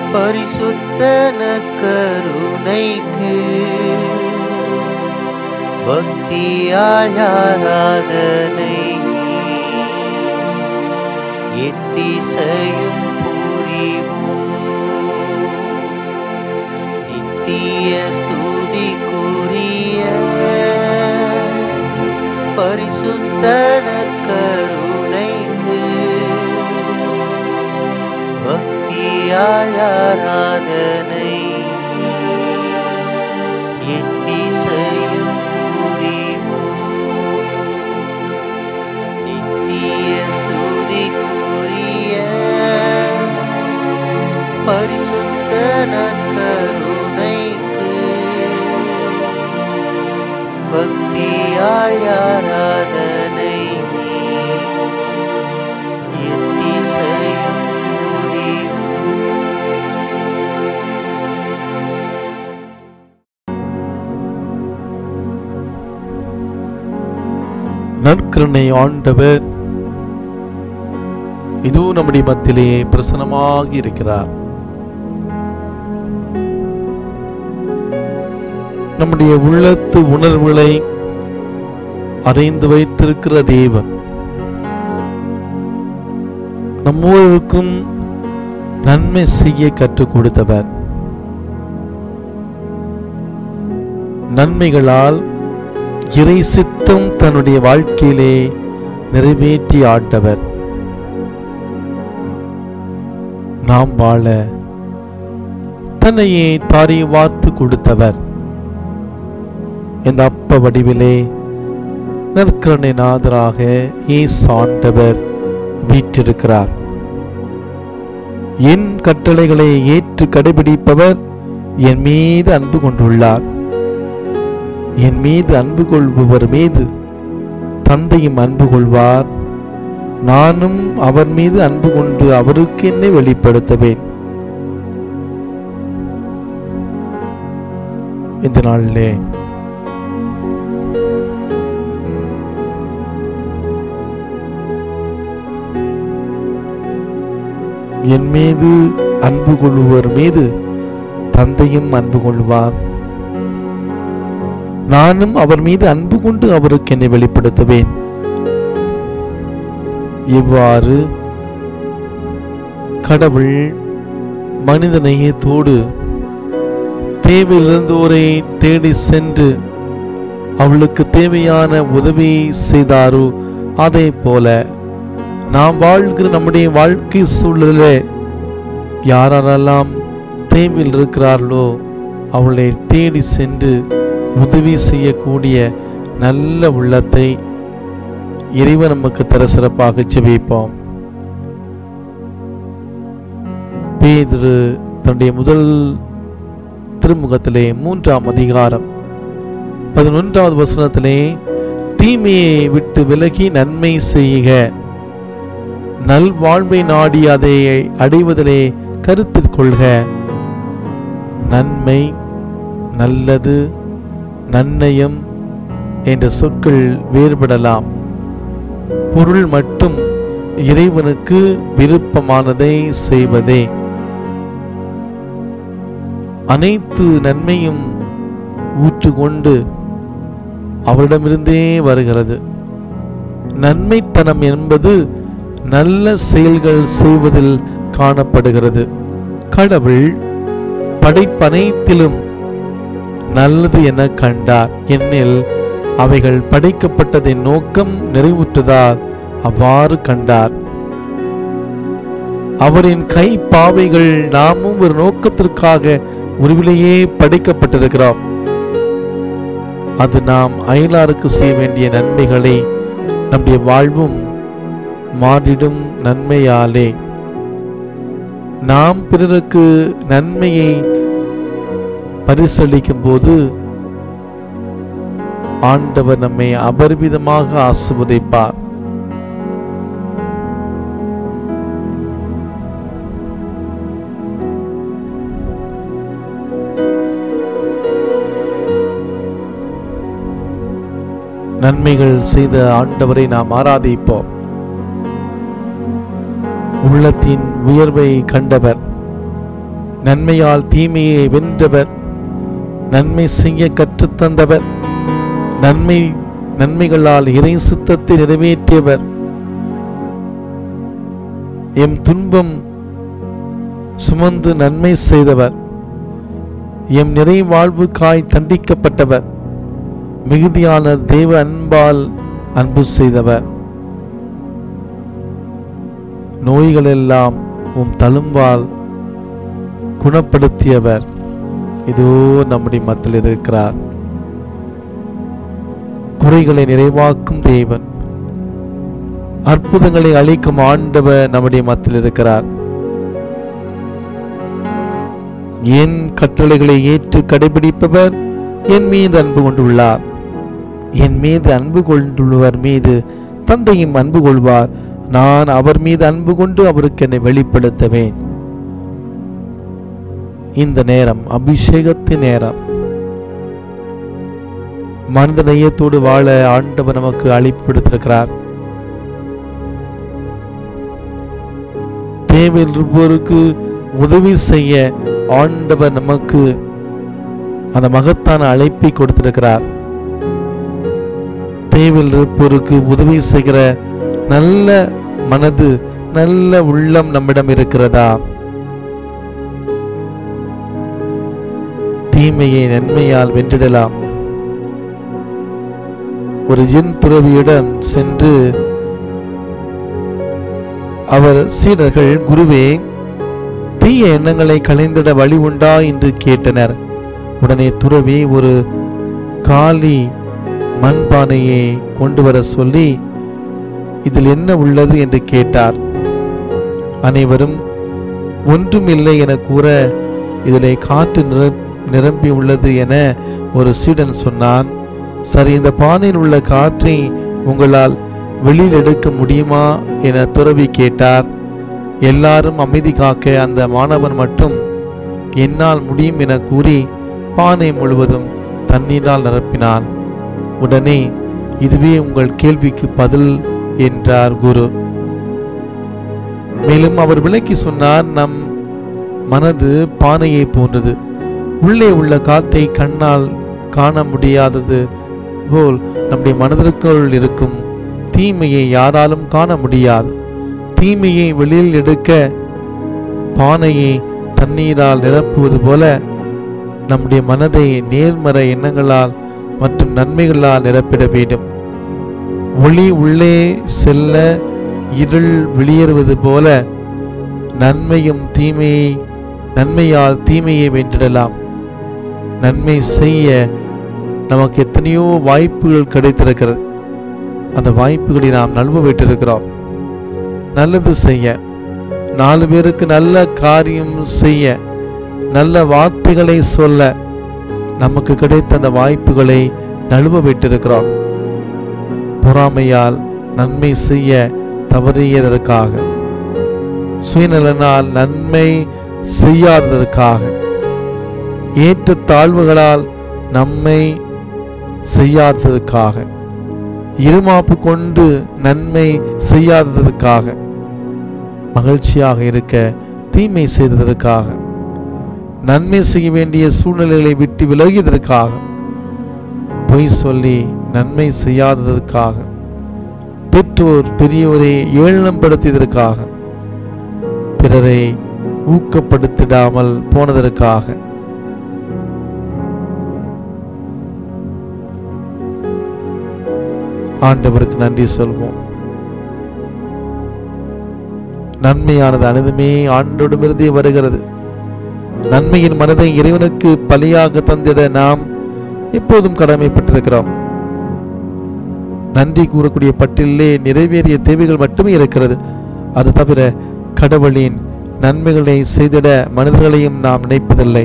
பரிசுத்த நற்கருணைக்கு பக்தியால் ஆராதனை எத்திசையும் புரிவோம் நித்திய ஸ்துதிக்குரிய பரிசுத்த நற்கருணைக்கு பக்தியால் ஆராதனை எத்திசையும் புரிவோம் நித்திய ஸ்துதிக்குரிய பரிசுத்த நற்கருணைக்கு பக்தியால் ஆராதனை எத்திசையும் புரிவோம் நற்கருணை ஆண்டவர் இதுவும் நம்முடைய மத்தியிலே பிரசனமாக இருக்கிறார் நம்முடைய உள்ளத்து உணர்வுகளை அறிந்து வைத்திருக்கிற தேவன் நம்மோருக்கும் நன்மை செய்ய கற்றுக் கொடுத்தவர் நன்மைகளால் இறை சித்தம் தன்னுடைய வாழ்க்கையிலே நிறைவேற்றி ஆண்டவர் நாம் வாழ தன்னையே தாரி வார்த்து கொடுத்தவர் இந்த அப்ப வடிவிலே நற்கரணை நாதராக இயேசு ஆண்டவர் வீற்றிருக்கிறார் என் கட்டளைகளை ஏற்று கடைபிடிப்பவர் என் மீது அன்பு கொண்டுள்ளார் என் மீது அன்பு கொள்பவர் மீது தந்தையும் அன்பு கொள்வார் நானும் அவர் மீது அன்பு கொண்டு அவருக்கு என்னை வெளிப்படுத்துவேன் இந்த நாளிலே என் மீது அன்பு கொள்ளுவர் மீது தந்தையும் அன்பு கொள்வார் நானும் அவர் மீது அன்பு கொண்டு அவருக்கு என்னை வெளிப்படுத்துவேன் இவ்வாறு கடவுள் மனித நேயத்தோடு தேவையிலிருந்தோரை தேடி சென்று அவளுக்கு தேவையான உதவி செய்தாரோ அதே போல நாம் வாழ்கிற நம்முடைய வாழ்க்கை சூழலில் யாரெல்லாம் தேவையில் இருக்கிறார்களோ அவளை தேடி சென்று உதவி செய்யக்கூடிய நல்ல உள்ளத்தை இறைவன் நமக்கு தர சிறப்பாக செபிப்போம் பேதுரு தன்னுடைய முதல் திருமுகத்திலே மூன்றாம் அதிகாரம் பதினொன்றாவது வசனத்திலே தீமையை விட்டு விலகி நன்மை செய்க நல்வாழ்வை நாடி அதை அடைவதிலே கருத்தில் கொள்க நன்மை நல்லது நன்னயம் என்ற சொற்கள் வேறுபடலாம் பொருள் மட்டும் இறைவனுக்கு விருப்பமானதை செய்வதே அனைத்து நன்மையும் ஊற்றுக்கொண்டு அவரிடமிருந்தே வருகிறது நன்மைத்தனம் என்பது நல்ல செயல்கள் செய்வதில் காணப்படுகிறது கடவுள் படைப்பனைத்திலும் நல்லது என கண்டார் என்னில் அவைகள் படைக்கப்பட்டதின் நோக்கம் நிறைவுற்றதால் அவ்வாறு கண்டார் அவரின் கை பாவைகள் நாமும் ஒரு நோக்கத்திற்காக உருவிலேயே படைக்கப்பட்டிருக்கிறோம் அது நாம் அயலாருக்கு செய்ய வேண்டிய நன்மைகளை நம்முடைய வாழ்வும் மாறிடும் நன்மையாலே நாம் பிறருக்கு நன்மையை பரிசளிக்கும் போது ஆண்டவர் நம்மை அபரிமிதமாக ஆசிர்வதிப்பார் நன்மைகள் செய்த ஆண்டவரை நாம் ஆராதிப்போம் உள்ளத்தின் உயர்வை கண்டவர் நன்மையால் தீமையை வென்றவர் நன்மை செய்ய கற்றுத்தந்தவர் நன்மை நன்மைகளால் இறை சித்தத்தை நிறைவேற்றியவர் எம் துன்பம் சுமந்து நன்மை செய்தவர் எம் நிறை வாழ்வுக்காய் தண்டிக்கப்பட்டவர் மிகுதியான தேவ அன்பால் அன்பு செய்தவர் நோய்களெல்லாம் உம் தழும்பால் குணப்படுத்தியவர் இதோ நம்முடைய மத்தியில் இருக்கிறார் குறைகளை நிறைவாக்கும் தேவன் அற்புதங்களை அளிக்கும் ஆண்டவர் நம்முடைய மத்தியில் இருக்கிறார் என் கட்டளைகளை ஏற்று கடைபிடிப்பவர் என் மீது அன்பு கொண்டுள்ளார் என் மீது அன்பு கொண்டுள்ளவர் மீது தந்தையும் அன்பு கொள்வார் நான் அவர் மீது அன்பு கொண்டு அவருக்கு என்னை வெளிப்படுத்துவேன் இந்த நேரம் அபிஷேகத்தின் நேரம் மனித நேயத்தோடு வாழ ஆண்டவர் நமக்கு அழைப்படுத்திருக்கிறார் தேவையில் இருப்போருக்கு உதவி செய்ய ஆண்டவர் நமக்கு அந்த மகத்தான அழைப்பை கொடுத்திருக்கிறார் தேவையில் இருப்போருக்கு உதவி செய்கிற நல்ல மனது நல்ல உள்ளம் நம்மிடம் இருக்கிறதா தீமையை நன்மையால் வென்றிடலாம் ஒரு ஜின் துறவியிடம் சென்று அவர் சீடர்கள் குருவே தீய எண்ணங்களை களைந்திட வழி உண்டா என்று கேட்டனர் உடனே துறவி ஒரு காலி மண்பானையை கொண்டு வர சொல்லி இதில் என்ன உள்ளது என்று கேட்டார் அனைவரும் ஒன்றுமில்லை என கூற இதிலே காற்று நிரப் நிரம்பி உள்ளது என ஒரு சீடன் சொன்னான் சரி இந்த பானையில் உள்ள காற்றை உங்களால் வெளியில் எடுக்க முடியுமா என துறவி கேட்டார் எல்லாரும் அமைதி காக்க அந்த மாணவன் மட்டும் என்னால் முடியும் என கூறி பானை முழுவதும் தண்ணீரால் நிரப்பினான் உடனே இதுவே உங்கள் கேள்விக்கு பதில் என்றார் குரு மேலும் அவர் விளக்கி சொன்னார் நம் மனது பானையை போன்றது உள்ளே உள்ள காற்றை கண்ணால் காண முடியாதது போல் நம்முடைய மனதிற்குள் இருக்கும் தீமையை யாராலும் காண முடியாது தீமையை வெளியில் எடுக்க பானையை தண்ணீரால் நிரப்புவது போல நம்முடைய மனதை நேர்மறை எண்ணங்களால் மற்றும் நன்மைகளால் நிரப்பிட வேண்டும் ஒளி உள்ளே செல்ல இருள் வெளியேறுவது போல நன்மையும் தீமையை நன்மையால் தீமையை வென்றிடலாம் நன்மை செய்ய நமக்கு எத்தனையோ வாய்ப்புகள் கிடைத்திருக்கிறது அந்த வாய்ப்புகளை நாம் நழுவ விட்டிருக்கிறோம் நல்லது செய்ய நாலு பேருக்கு நல்ல காரியம் செய்ய நல்ல வார்த்தைகளை சொல்ல நமக்கு கிடைத்த அந்த வாய்ப்புகளை நழுவ விட்டிருக்கிறோம் பொறாமையால் நன்மை செய்ய தவறியதற்காக சுயநலனால் நன்மை செய்யாததற்காக ஏற்ற தாழ்வுகளால் நம்மை செய்யாததற்காக இருமாப்பு கொண்டு நன்மை செய்யாததற்காக மகிழ்ச்சியாக இருக்க தீமை செய்ததற்காக நன்மை செய்ய வேண்டிய சூழ்நிலைகளை விட்டு விலகியதற்காக பொய் சொல்லி நன்மை செய்யாததற்காக பெற்றோர் பெரியோரை ஏளனப்படுத்தியதற்காக பிறரை ஊக்கப்படுத்திடாமல் போனதற்காக ஆண்டவருக்கு நன்றி சொல்வோம் நன்மையானது அனைத்துமே ஆண்டோடமிருந்தே வருகிறது நன்மையின் மனதை இறைவனுக்கு பலியாக தந்திட நாம் எப்போதும் கடமைப்பட்டிருக்கிறோம் நன்றி கூறக்கூடிய பட்டியலே நிறைவேறிய தேவைகள் மட்டுமே இருக்கிறது அது தவிர கடவுளின் நன்மைகளை செய்திட மனிதர்களையும் நாம் நினைப்பதில்லை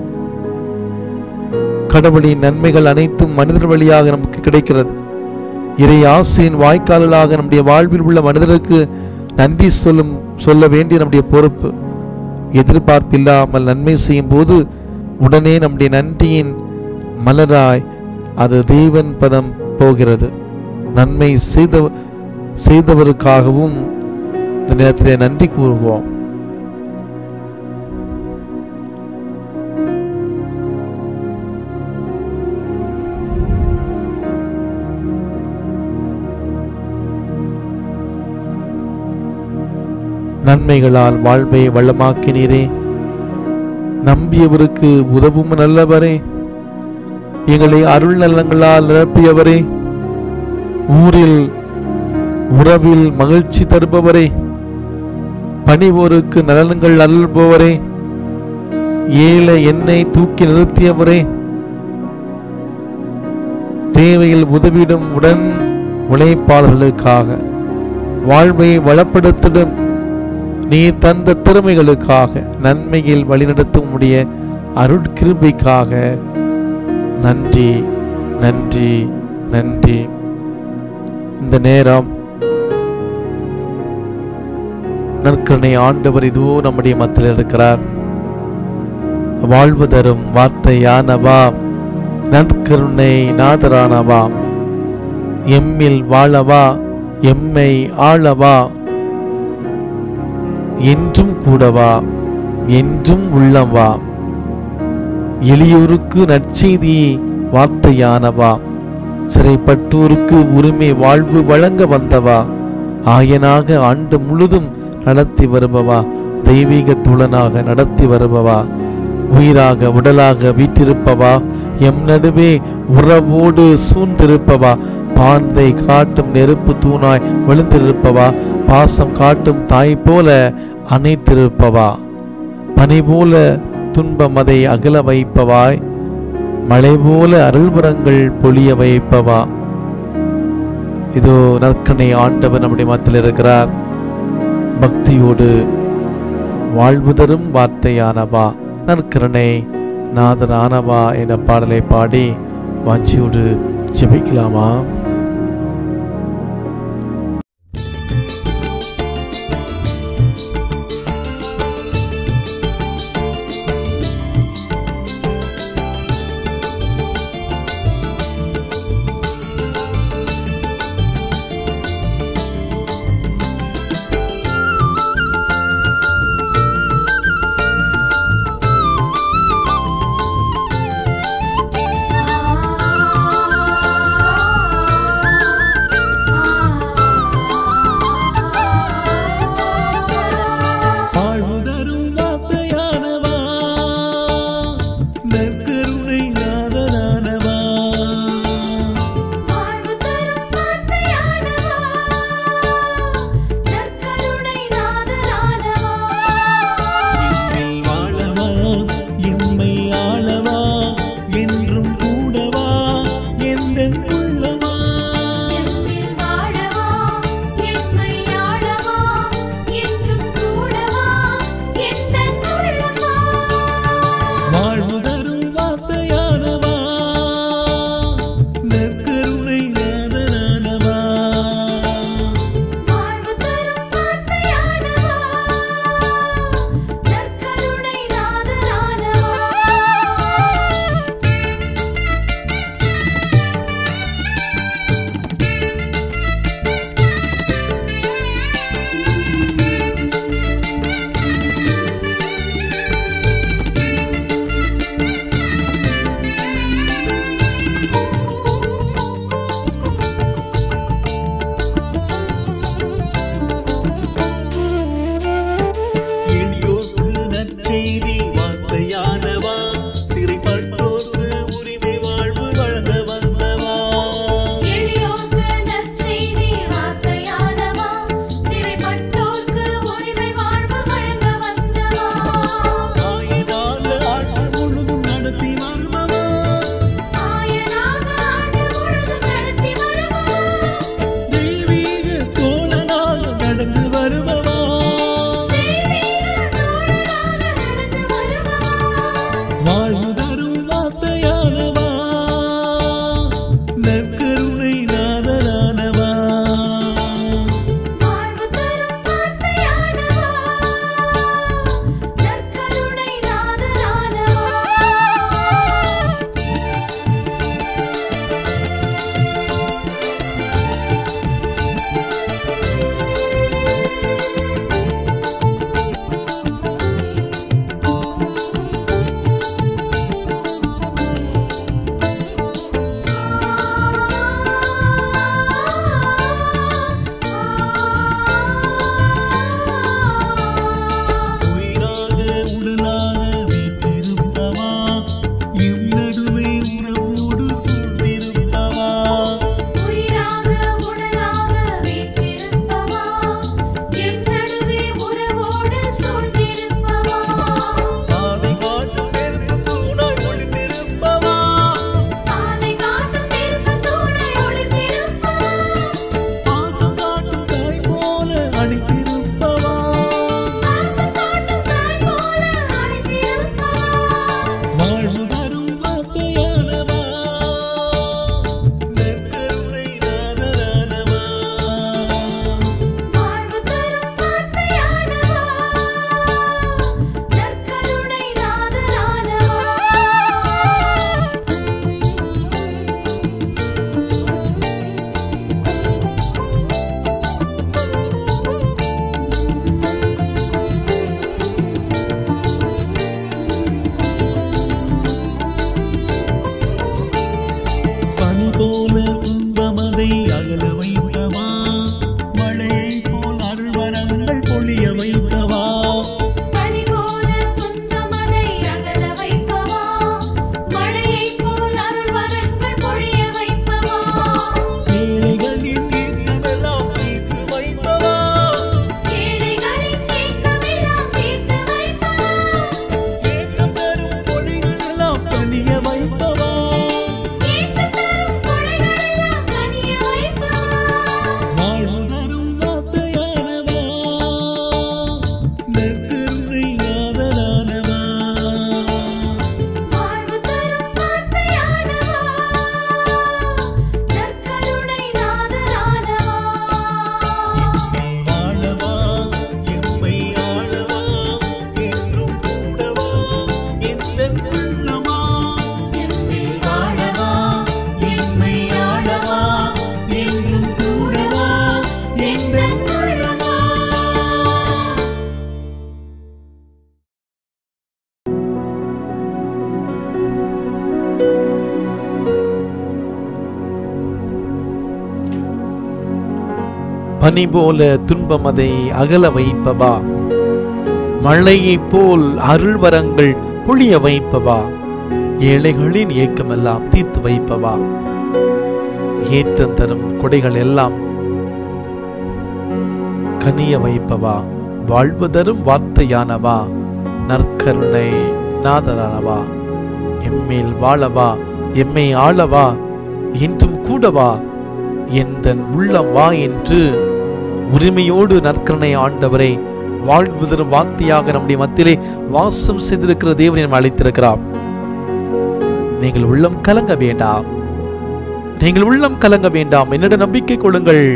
கடவுளின் நன்மைகள் அனைத்தும் மனிதர் வழியாக நமக்கு கிடைக்கிறது இறை ஆசையின் வாய்க்கால்களாக நம்முடைய வாழ்வில் உள்ள மனிதருக்கு நன்றி சொல்லும் சொல்ல வேண்டிய நம்முடைய பொறுப்பு எதிர்பார்ப்பில்லாமல் நன்மை செய்யும் போது உடனே நம்முடைய நன்றியின் மலராய் அது தேவன் பதம் போகிறது நன்மை செய்த செய்தவருக்காகவும் இந்த நேரத்திலே நன்றி கூறுவோம் நன்மைகளால் வாழ்வை வளமாக்கினீரே நம்பியவருக்கு உதவும் நல்லவரே எங்களை அருள் நலங்களால் நிரப்பியவரே ஊரில் உறவில் மகிழ்ச்சி தருபவரே பணிவோருக்கு நலன்கள் அருள்பவரே ஏழை எண்ணெய் தூக்கி நிறுத்தியவரே தேவையில் உதவிடும் உடன் உழைப்பாளர்களுக்காக வாழ்வை வளப்படுத்திடும் நீ தந்த திறமைகளுக்காக நன்மையில் வழிநடத்தும் உடைய அருட்கிருபைக்காக நன்றி நன்றி நன்றி இந்த நேரம் நற்கருணை ஆண்டவர் இதோ நம்முடைய மத்தியில் இருக்கிறார் வாழ்வு தரும் வார்த்தையானவா நற்கருணை நாதரானவா எம்மில் வாழவா எம்மை ஆளவா என்றும் கூடவா என்றும் உள்ளவா எளியோருக்கு நற்செய்தி வார்த்தையானவா சிறைப்பட்டோருக்கு உரிமை வாழ்வு வழங்க வந்தவா ஆயனாக ஆண்டு முழுதும் நடத்தி வருபவா தெய்வீக துளனாக நடத்தி வருபவா உயிராக உடலாக வீற்றிருப்பவா எம் நடுவே உறவோடு சூழ்ந்திருப்பவா பாந்தை காட்டும் நெருப்பு தூணாய் விழுந்திருப்பவா பாசம் காட்டும் தாய் போல அணைத்திருப்பவா பனி போல துன்பம் அதை அகல வைப்பவாய் மழை போல அருள்புறங்கள் பொழிய வைப்பவா இதோ நற்கனை ஆண்டவர் நம்முடைய மத்தியில் இருக்கிறார் பக்தியோடு வாழ்வு தரும் வார்த்தையானவா நற்கருணை நாதரானவா என்ற பாடலை பாடி வாஞ்சியோடு ஜெபிக்கலாமா ஆ பனி போல துன்பம் அதை அகல வைப்பவா மழையைப் போல் அருள் வரங்கள் பொழிய வைப்பவா ஏழைகளின் ஏக்கமெல்லாம் தீர்த்து வைப்பவா ஏற்றம் தரும் கொடைகள் எல்லாம் கனிய வைப்பவா வாழ்வு தரும் வார்த்தையானவா நற்கருணை நாதரானவா எம்மேல் வாழவா எம்மை ஆளவா என்றும் கூடவா எந்தன் உள்ளம் வா என்று உரிமையோடு நற்கருணை ஆண்டவரை வாழ்வு தரும் வார்த்தையாக நம்முடைய மத்தியிலே வாசம் செய்திருக்கிற தேவனை நம்ம அழைத்திருக்கிறார் நீங்கள் உள்ளம் கலங்க வேண்டாம் நீங்கள் உள்ளம் கலங்க வேண்டாம் என்னிடம் நம்பிக்கை கொள்ளுங்கள்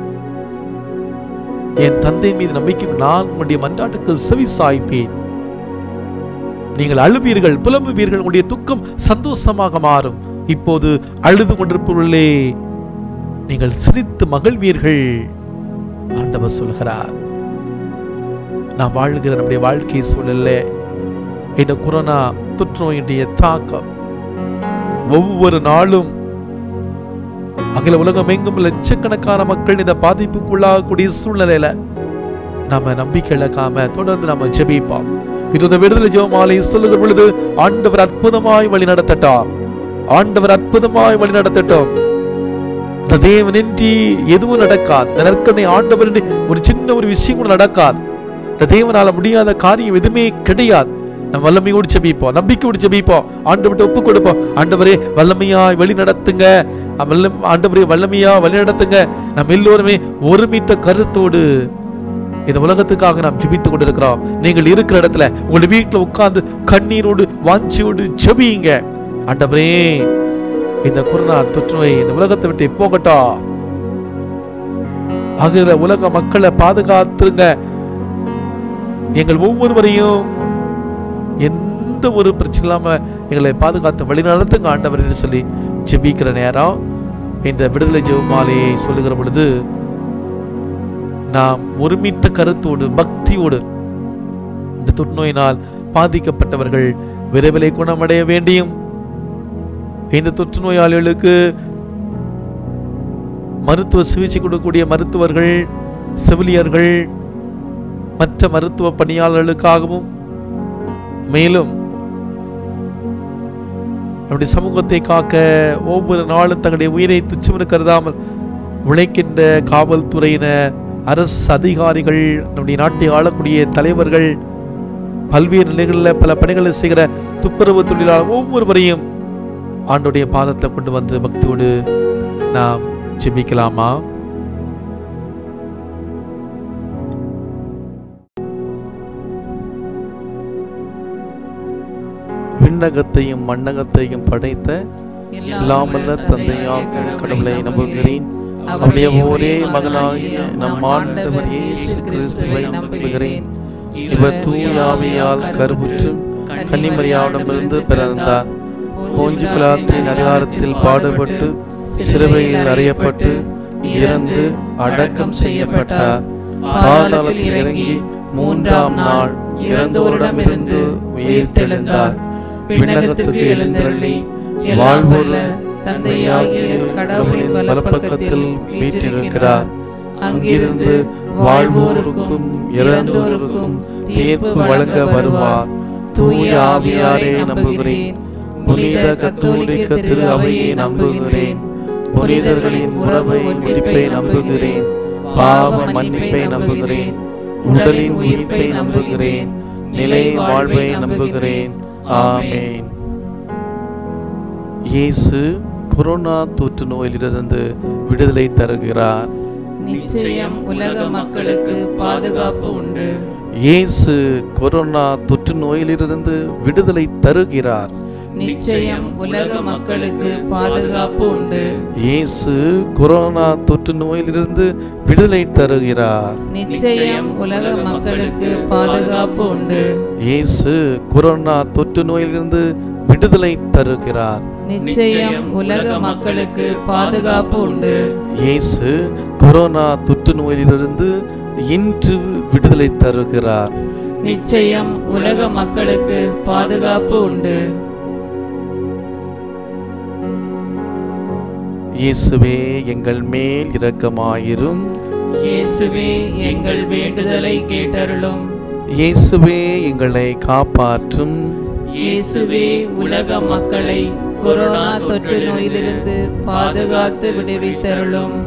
என் தந்தை மீது நம்பிக்கை நான் உங்களுடைய மன்றாட்டுக்கு செவி சாய்ப்பேன் நீங்கள் அழுவீர்கள் புலம்புவீர்கள் உங்களுடைய துக்கம் சந்தோஷமாக மாறும் இப்போது அழுது கொண்டிருப்பவர்களே நீங்கள் சிரித்து மகிழ்வீர்கள் ஆண்டவர் சொல்கிறார் நான் வாழ்கிற நம்முடைய வாழ்க்கை சூழல்ல இந்த கொரோனா தொற்று நோயுடைய தாக்கம் ஒவ்வொரு நாளும் அகில உலகம் எங்கும் லட்சக்கணக்கான மக்கள் இந்த பாதிப்புக்குள்ளாகக்கூடிய சூழ்நிலையில நாம நம்பிக்கை இழக்காம தொடர்ந்து நாம ஜெபிப்போம் இது இந்த விடுதலை ஜெபமாலை சொல்லுகிற பொழுது ஆண்டவர் அற்புதமாய் வழி நடத்தட்டார் ஆண்டவர் அற்புதமாய் வழி நடத்தட்டும் இந்த தேவனின்றி எதுவும் நடக்காது இந்த நற்கனை ஆண்டவர் ஒரு சின்ன ஒரு விஷயம் கூட நடக்காது இந்த தேவனால முடியாத காரியம் எதுவுமே கிடையாது நம்ம வல்லமையோடு செபிப்போம் நம்பிக்கையோடு செபிப்போம் ஆண்டவர்கிட்ட ஒப்பு கொடுப்போம் ஆண்டவரே வல்லமையாய் வழி நடத்துங்க வல்லம் ஆண்டவரே வல்லமையா வழி நடத்துங்க நம்ம எல்லோருமே ஒருமித்த கருத்தோடு இந்த உலகத்துக்காக நாம் ஜெபித்துக் கொண்டிருக்கிறோம் நீங்கள் இருக்கிற இடத்துல உங்களுடைய வீட்டுல உட்கார்ந்து கண்ணீரோடு வாஞ்சியோடு ஜெபியுங்க ஆண்டவரே இந்த கொரோனா தொற்று நோய் இந்த உலகத்தை விட்டு போகட்டும் ஆகிற உலக மக்களை பாதுகாத்துருங்க எங்கள் ஒவ்வொருவரையும் எந்த ஒரு பிரச்சனை இல்லாம எங்களை பாதுகாத்து வழி நடத்துங்க ஆண்டவர் என்று சொல்லி ஜெபிக்கிற நேரம் இந்த விடுதலை ஜெபமாலையை சொல்லுகிற பொழுது நாம் ஒருமித்த கருத்தோடு பக்தியோடு இந்த தொற்றுநோயினால் பாதிக்கப்பட்டவர்கள் விரைவிலே குணமடைய வேண்டியும் இந்த தொற்று நோயாளிகளுக்கு மருத்துவ சிகிச்சை கொடுக்கக்கூடிய மருத்துவர்கள் செவிலியர்கள் மற்ற மருத்துவ பணியாளர்களுக்காகவும் மேலும் நம்முடைய சமூகத்தை காக்க ஒவ்வொரு நாளும் தங்களுடைய உயிரை துச்சமென கருதாமல் உழைக்கின்ற காவல்துறையினர் அரசு அதிகாரிகள் நம்முடைய நாட்டை ஆளக்கூடிய தலைவர்கள் பல்வேறு நிலைகளில் பல பணிகளை செய்கிற துப்புரவு தொழிலாளர் ஒவ்வொருவரையும் ஆண்டுடைய பாதத்தில் கொண்டு வந்து பக்தியோடு நாம் ஜெபிக்கலாமா விண்ணகத்தையும் மண்ணகத்தையும் படைத்த எல்லாமல்ல தந்தையாக கடவுளை நம்புகிறேன் அவருடைய ஒரே மகனாகிய நம் ஆண்டவர் இயேசு கிறிஸ்துவை நம்புகிறேன் இவர் தூயாவியால் கருவுற்று கன்னிமரியாவிடமிருந்து பிறந்தார் போஞ்சு பிலாத்தின் அதிகாரத்தில் பாடுபட்டு சிலுவையில் அறையப்பட்டு இறந்து அடக்கம் செய்யப்பட்டார் பாதாளத்தில் இறங்கி மூன்றாம் நாள் இறந்தோரிடமிருந்து உயிர்த்தெழுந்தார் விண்ணகத்துக்கு எழுந்தருளி வாழ்வுள்ள தந்தையாகிய கடவுளின் வலப்பக்கத்தில் வீற்றிருக்கிறார் அங்கிருந்து வாழ்வோருக்கும் இறந்தோருக்கும் தீர்ப்பு வழங்க வருவார் தூய ஆவியாரே நம்புகிறேன் புனித கத்தோலிக்க திரு அவையை நம்புகிறேன் புனிதர்களின் உறவை முடிப்பை நம்புகிறேன் பாவ மன்னிப்பை நம்புகிறேன் உடலின் உயிர்ப்பை நம்புகிறேன் நிலை வாழ்வை நம்புகிறேன் ஆமென் இயேசு கொரோனா தொற்று நோயிலிருந்து விடுதலை தருகிறார் நிச்சயம் உலக மக்களுக்கு பாதுகாப்பு உண்டு இயேசு கொரோனா தொற்று நோயிலிருந்து விடுதலை தருகிறார் நிச்சயம் உலக மக்களுக்கு பாதுகாப்பு உண்டு இயேசு கொரோனா தொற்று நோயிலிருந்து விடுதலை தருகிறார் நிச்சயம் உலக மக்களுக்கு பாதுகாப்பு உண்டு இயேசு கொரோனா தொற்று நோயிலிருந்து விடுதலை தருகிறார் நிச்சயம் உலக மக்களுக்கு பாதுகாப்பு உண்டு இயேசு கொரோனா தொற்று நோயிலிருந்து இன்று விடுதலை தருகிறார் நிச்சயம் உலக மக்களுக்கு பாதுகாப்பு உண்டு இயேசுவே எங்கள் மேல் இரக்கமாயிரும் இயேசுவே இயேசுவே எங்கள் வேண்டுதலை கேட்டருளும் இயேசுவே எங்களை காப்பாற்றும் இயேசுவே உலக மக்களை கொரோனா தொற்று நோயிலிருந்து பாதுகாத்து விடுவித்தருளும்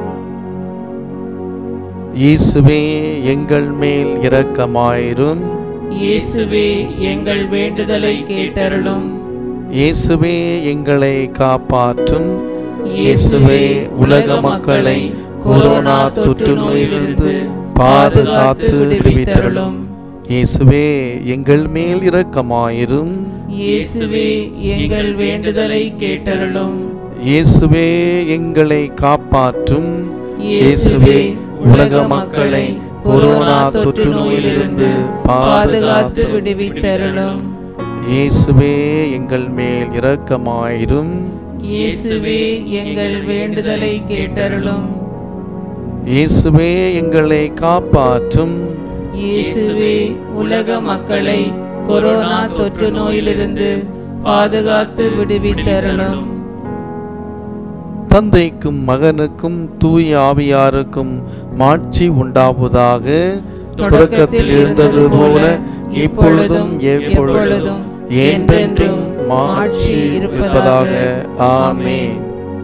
இயேசுவே எங்கள் மேல் இரக்கமாயிரும் இயேசுவே எங்கள் வேண்டுதலை கேட்டருளும் இயேசுவே எங்களை காப்பாற்றும் இயேசுவே உலக மக்களை கொரோனா தொற்று நோயிலிருந்து பாதுகாத்து விடுவித்தருளும் இயேசுவே எங்கள் மேல் இரக்கமாயிரும் இயேசுவே எங்கள் வேண்டுதலை கேட்டருளும் இயேசுவே எங்களை காப்பாற்றும் இயேசுவே உலக மக்களை கொரோனா தொற்று நோயிலிருந்து பாதுகாத்து விடுவித்தருளும் இயேசுவே எங்கள் மேல் இரக்கமாயிரும் இயேசுவே எங்கள் வேண்டுதலை கேட்டருளும் இயேசுவே எங்களை காப்பாற்றும் இயேசுவே உலக மக்களை கொரோனா தொற்று நோயிலிருந்து பாதுகாத்து விடுவித்தருளும் தந்தைக்கும் மகனுக்கும் தூய ஆவியாருக்கும் மாட்சி உண்டாவதாக தொடக்கத்தில் இருந்தது போல இப்பொழுதும் எப்பொழுதும் என்றென்றும் மாட்சி இருப்பதாக ஆமென்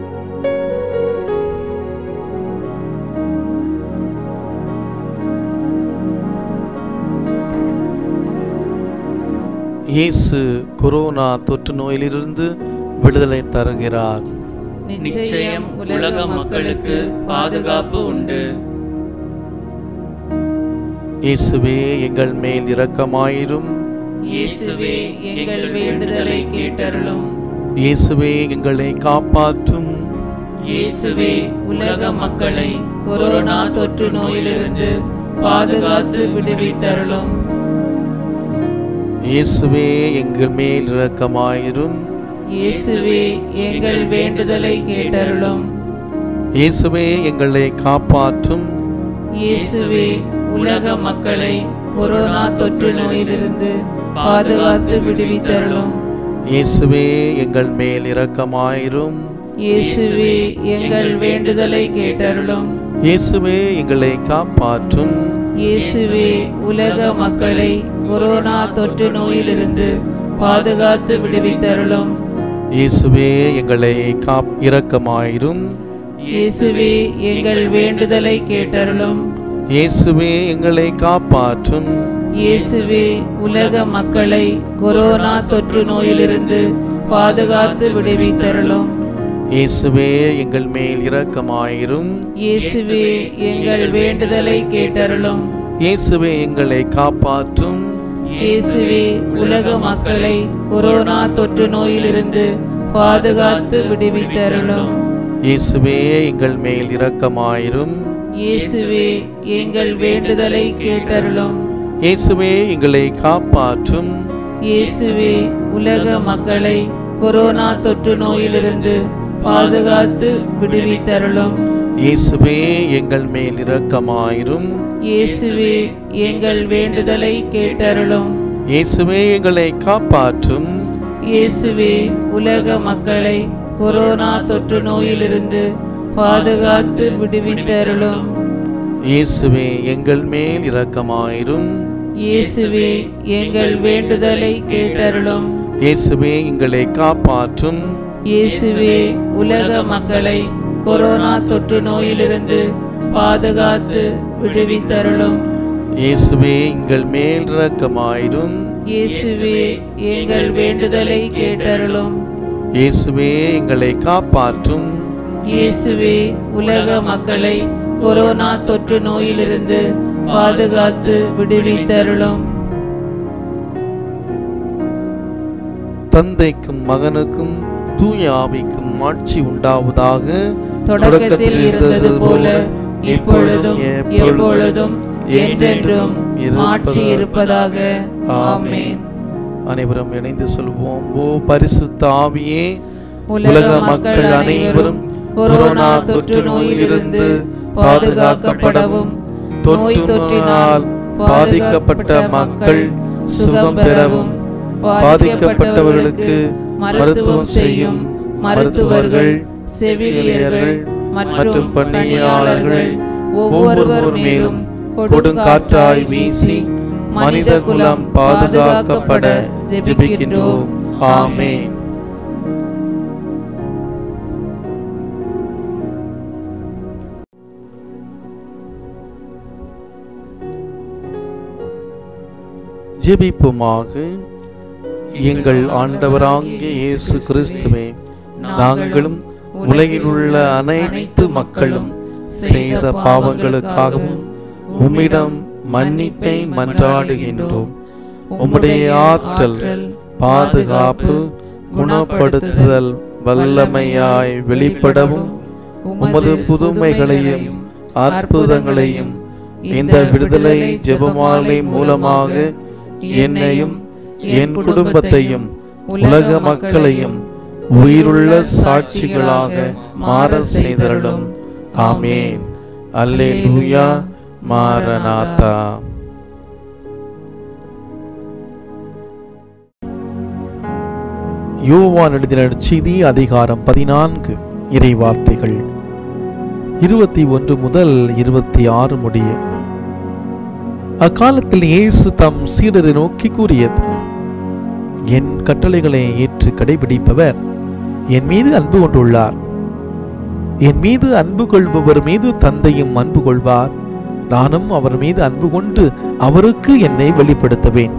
இயேசு கொரோனா தொற்று நோயிலிருந்து விடுதலை தருகிறார் நிச்சயம் உலக மக்களுக்கு பாதுகாப்பு உண்டு இயேசுவே எங்கள் மேல் இரக்கமாயிரும் இயேசுவே எங்கள் வேண்டுதலை கேட்டருளும் இயேசுவே எங்களை காப்பாற்றும் இயேசுவே உலக மக்களை கொரோனா தொற்று நோயிலிருந்து பாதுகாத்து விடுவித்தருளும் இயேசுவே எங்கள் மேல் இரக்கமாயிரும் இயேசுவே எங்கள் வேண்டுதலை கேட்டருளும் இயேசுவே எங்களை காப்பாற்றும் இயேசுவே உலக மக்களை கொரோனா தொற்று நோயிலிருந்து பாதுகாத்து விடுவித்தருளும் இயேசுவே எங்கள் மேல் இரக்கமாயிரும் இயேசுவே எங்கள் வேண்டுதலை கேட்டருளும் இயேசுவே எங்களை காப்பாற்றும் இயேசுவே உலக மக்களை கொரோனா தொற்று நோயிலிருந்து பாதுகாத்து விடுவித்தருளும் இயேசுவே எங்களை காப் இரக்கமாயிரும் இயேசுவே எங்கள் வேண்டுதலை கேட்டருளும் இயேசுவே எங்களை காப்பாற்றும் இயேசுவே உலக மக்களை கொரோனா தொற்று நோயிலிருந்து பாதுகாத்து விடுவித்தருளும் இயேசுவே எங்கள் மேல் இரக்கமாயிரும் இயேசுவே எங்கள் வேண்டுதலை கேட்டருளும் இயேசுவே எங்களை காப்பாற்றும் இயேசுவே உலக மக்களை கொரோனா தொற்று நோயிலிருந்து பாதுகாத்து விடுவித்தருளும் இயேசுவே எங்கள் மேல் இரக்கமாயிரும் இயேசுவே எங்கள் வேண்டுதலை கேட்டருளும் இயேசுவே எங்களை காப்பாற்றும் இயேசுவே உலக மக்களை கொரோனா தொற்று நோயிலிருந்து பாதுகாத்து விடுவித்தருளும் இயேசுவே எங்கள் மேல் இரக்கமாயிரும் இயேசுவே எங்கள் வேண்டுதலை கேட்டருளும் இயேசுவே எங்களை காப்பாற்றும் இயேசுவே உலக மக்களை கொரோனா தொற்று நோயிலிருந்து பாதுகாத்து விடுவித்தருளும் இயேசுவே எங்கள் மேல் இரக்கமாயிரும் இயேசுவே எங்கள் வேண்டுதலை கேட்டருளும் இயேசுவே எங்களை காப்பாற்றும் இயேசுவே உலக மக்களை கொரோனா தொற்று நோயிலிருந்து பாதுகாத்து விடுவித்தருளும் இயேசுவே எங்கள் மேல் இரக்கமாயிரும் இயேசுவே எங்கள் வேண்டுதலை கேட்டருளும் இயேசுவே எங்களை காப்பாற்றும் இயேசுவே உலக மக்களை கொரோனா தொற்று நோயிலிருந்து பாதுகாத்து விடுவித்தருளும் தந்தைக்கும் மகனுக்கும் தூய ஆவிக்கும் ஆட்சி உண்டாவதாக தொடக்கத்தில் இருந்தது போல இப்பொழுதும் எப்பொழுதும் என்றென்றும் மாட்சி இருப்பதாக ஆமென் அனைவரும் இணைந்து சொல்வோம் ஓ பரிசுத்த ஆவியே உலக மக்கள் அனைவரும் கொரோனா தொற்று நோயிலிருந்து பாதுகாக்கப்படவும் நோய் தொற்றினால் பாதிக்கப்பட்ட மக்கள் சுகம் பெறவும் பாதிக்கப்பட்டவர்களுக்கு மருத்துவம் செய்யும் மருத்துவர்கள் செவிலியர்கள் மற்றும் பணியாளர்கள் ஒவ்வொருவர் மேலும் கொடுங்காற்றாய் வீசி மனித குலம் பாதுகாக்கப்பட ஜெபிக்கின்றோம் ஆமென் ஜெபிப்புமாக எங்கள் ஆண்டவராகிய இயேசு கிறிஸ்துவே நாங்களும் உலகில் உள்ள அனைத்து மக்களும் செய்த பாவங்களுக்காகவும் உம்மிடம் மன்னிப்பை மன்றாடுகின்றோம் உம்முடைய ஆற்றல் பாதுகாப்பு குணப்படுத்துதல் வல்லமையாய் வெளிப்படவும் உமது புதுமைகளையும் அற்புதங்களையும் இந்த விடுதலை ஜெபமாலை மூலமாக என்னையும் என் குடும்பத்தையும் உலக மக்களையும் உயிருள்ள சாட்சிகளாக மாற செய்தருளும் ஆமேன் அல்லேலூயா மாரநாதா யோவான் எழுதின செய்தி அதிகாரம் பதினான்கு இறை வார்த்தைகள் இருபத்தி ஒன்று முதல் இருபத்தி ஆறு முடிய அக்காலத்தில் இயேசு தம் சீடரை நோக்கி கூறியது என் கட்டளைகளை ஏற்று கடைபிடிப்பவர் என் மீது அன்பு கொண்டுள்ளார் என் மீது அன்பு கொள்பவர் மீது தந்தையும் அன்பு கொள்வார் நானும் அவர் மீது அன்பு கொண்டு அவருக்கு என்னை வெளிப்படுத்துவேன்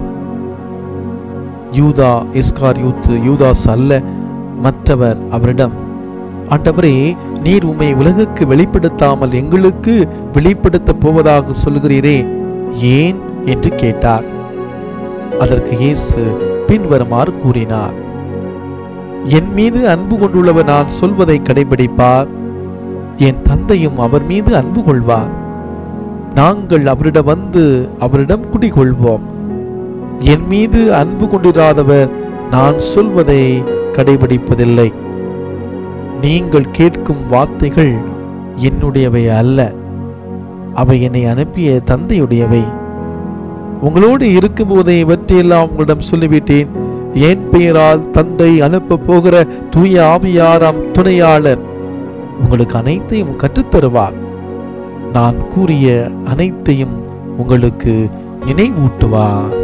யூதா இஸ்கார் யூத்து யூதாஸ் அல்ல மற்றவர் அவரிடம் ஆண்டவரே நீர் உம்மை உலகுக்கு வெளிப்படுத்தாமல் எங்களுக்கு வெளிப்படுத்தப் போவதாக சொல்கிறீரே ஏன் என்று கேட்டார் அதற்கு இயேசு பின்வருமாறு கூறினார் என் மீது அன்பு கொண்டுள்ளவர் நான் சொல்வதை கடைபிடிப்பார் என் தந்தையும் அவர் மீது அன்பு கொள்வார் நாங்கள் அவரிடம் வந்து அவரிடம் குடிகொள்வோம் என் மீது அன்பு கொண்டிராதவர் நான் சொல்வதை கடைபிடிப்பதில்லை நீங்கள் கேட்கும் வார்த்தைகள் என்னுடையவை அல்ல அவை என்னை அனுப்பிய தந்தையுடையவை உங்களோடு இருக்கும்போதே இவற்றையெல்லாம் உங்களிடம் சொல்லிவிட்டேன் என் பெயரால் தந்தை அனுப்ப போகிற தூய ஆவியாராம் துணையாளர் உங்களுக்கு அனைத்தையும் கற்றுத்தருவார் நான் கூறிய அனைத்தையும் உங்களுக்கு நினைவூட்டுவார்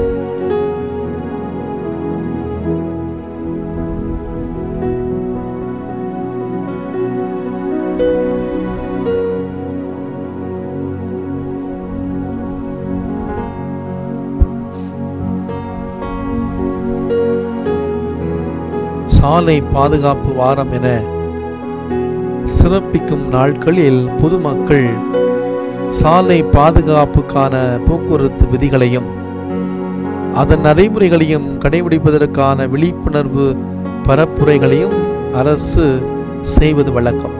சாலை பாதுகாப்பு வாரம் என சிறப்பிக்கும் நாட்களில் பொதுமக்கள் சாலை பாதுகாப்புக்கான போக்குவரத்து விதிகளையும் அதன் நடைமுறைகளையும் கடைபிடிப்பதற்கான விழிப்புணர்வு பரப்புரைகளையும் அரசு செய்வது வழக்கம்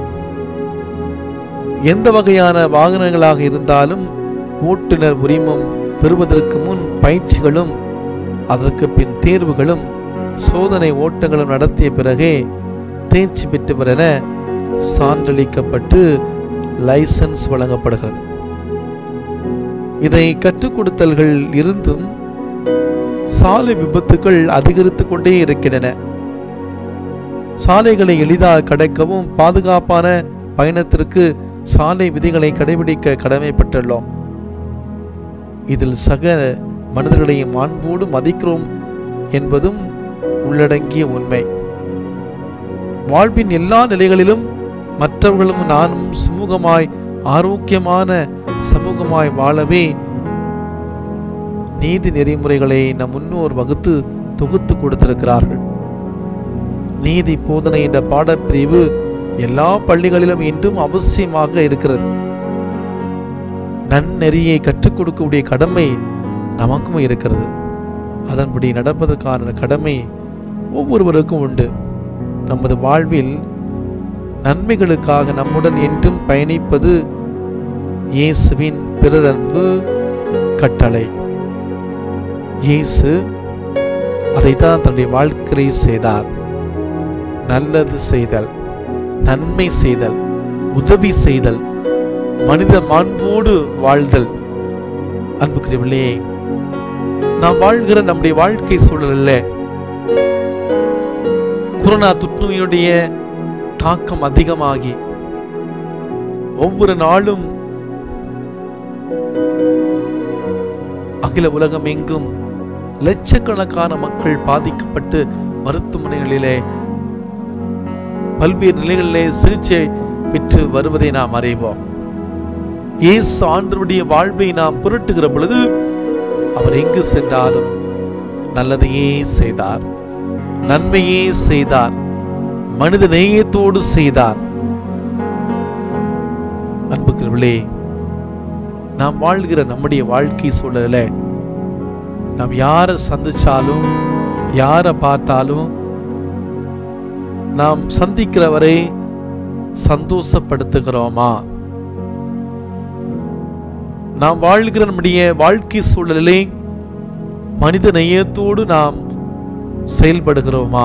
எந்த வகையான வாகனங்களாக இருந்தாலும் ஓட்டுநர் உரிமம் பெறுவதற்கு முன் பயிற்சிகளும் அதற்கு பின் தேர்வுகளும் சோதனை ஓட்டங்களும் நடத்திய பிறகே தேர்ச்சி பெற்றவர் என சான்றளிக்கப்பட்டு லைசன்ஸ் வழங்கப்படுகிறது இதை கற்றுக் கொடுத்தல்கள் இருந்தும் சாலை விபத்துகள் அதிகரித்து கொண்டே இருக்கின்றன சாலைகளை எளிதாக கடக்கவும் பாதுகாப்பான பயணத்திற்கு சாலை விதிகளை கடைபிடிக்க கடமைப்பட்டுள்ளோம் இதில் சக மனிதர்களையும் அன்போடு மதிக்கிறோம் என்பதும் உள்ளடங்கிய உண்மை வாழ்வின் எல்லா நிலைகளிலும் மற்றவர்களும் நானும் சுமூகமாய் ஆரோக்கியமான சமூகமாய் வாழவே நீதி நெறிமுறைகளை நம் முன்னோர் வகுத்து தொகுத்து கொடுத்திருக்கிறார்கள் நீதி போதனை என்ற பாடப்பிரிவு எல்லா பள்ளிகளிலும் இன்றும் அவசியமாக இருக்கிறது நன்னெறியை கற்றுக் கொடுக்கக்கூடிய கடமை நமக்கும் இருக்கிறது அதன்படி நடப்பதற்கான கடமை ஒவ்வொருவருக்கும் உண்டு நமது வாழ்வில் நன்மைகளுக்காக நம்முடன் என்றும் பயணிப்பது இயேசுவின் பிறரன்பு கட்டளை இயேசு அதைத்தான் தன்னுடைய வாழ்க்கையை செய்தார் நல்லது செய்தல் நன்மை செய்தல் உதவி செய்தல் மனித மாண்போடு வாழ்தல் அன்புக்குரியவர்களே நாம் வாழ்கிற நம்முடைய வாழ்க்கை சூழலில் கொரோனா தொற்றுநோயுடைய தாக்கம் அதிகமாகி ஒவ்வொரு நாளும் அகில உலகம் எங்கும் லட்சக்கணக்கான மக்கள் பாதிக்கப்பட்டு மருத்துவமனைகளிலே பல்வேறு நிலைகளிலே சிகிச்சை பெற்று வருவதை நாம் அறிவோம் இயேசு ஆண்டவருடைய வாழ்வை நாம் புரட்டுகிற பொழுது அவர் எங்கு சென்றாலும் நல்லதையே செய்தார் நன்மையே செய்தார் மனித நேயத்தோடு செய்தார் அன்புக்கிறவர்களே நாம் வாழ்கிற நம்முடைய வாழ்க்கை சூழலில் நாம் யாரை சந்திச்சாலும் யாரை பார்த்தாலும் நாம் சந்திக்கிறவரை சந்தோஷப்படுத்துகிறோமா நாம் வாழ்கிற நம்முடைய வாழ்க்கை சூழலிலே மனித நேயத்தோடு நாம் செயல்படுகிறோமா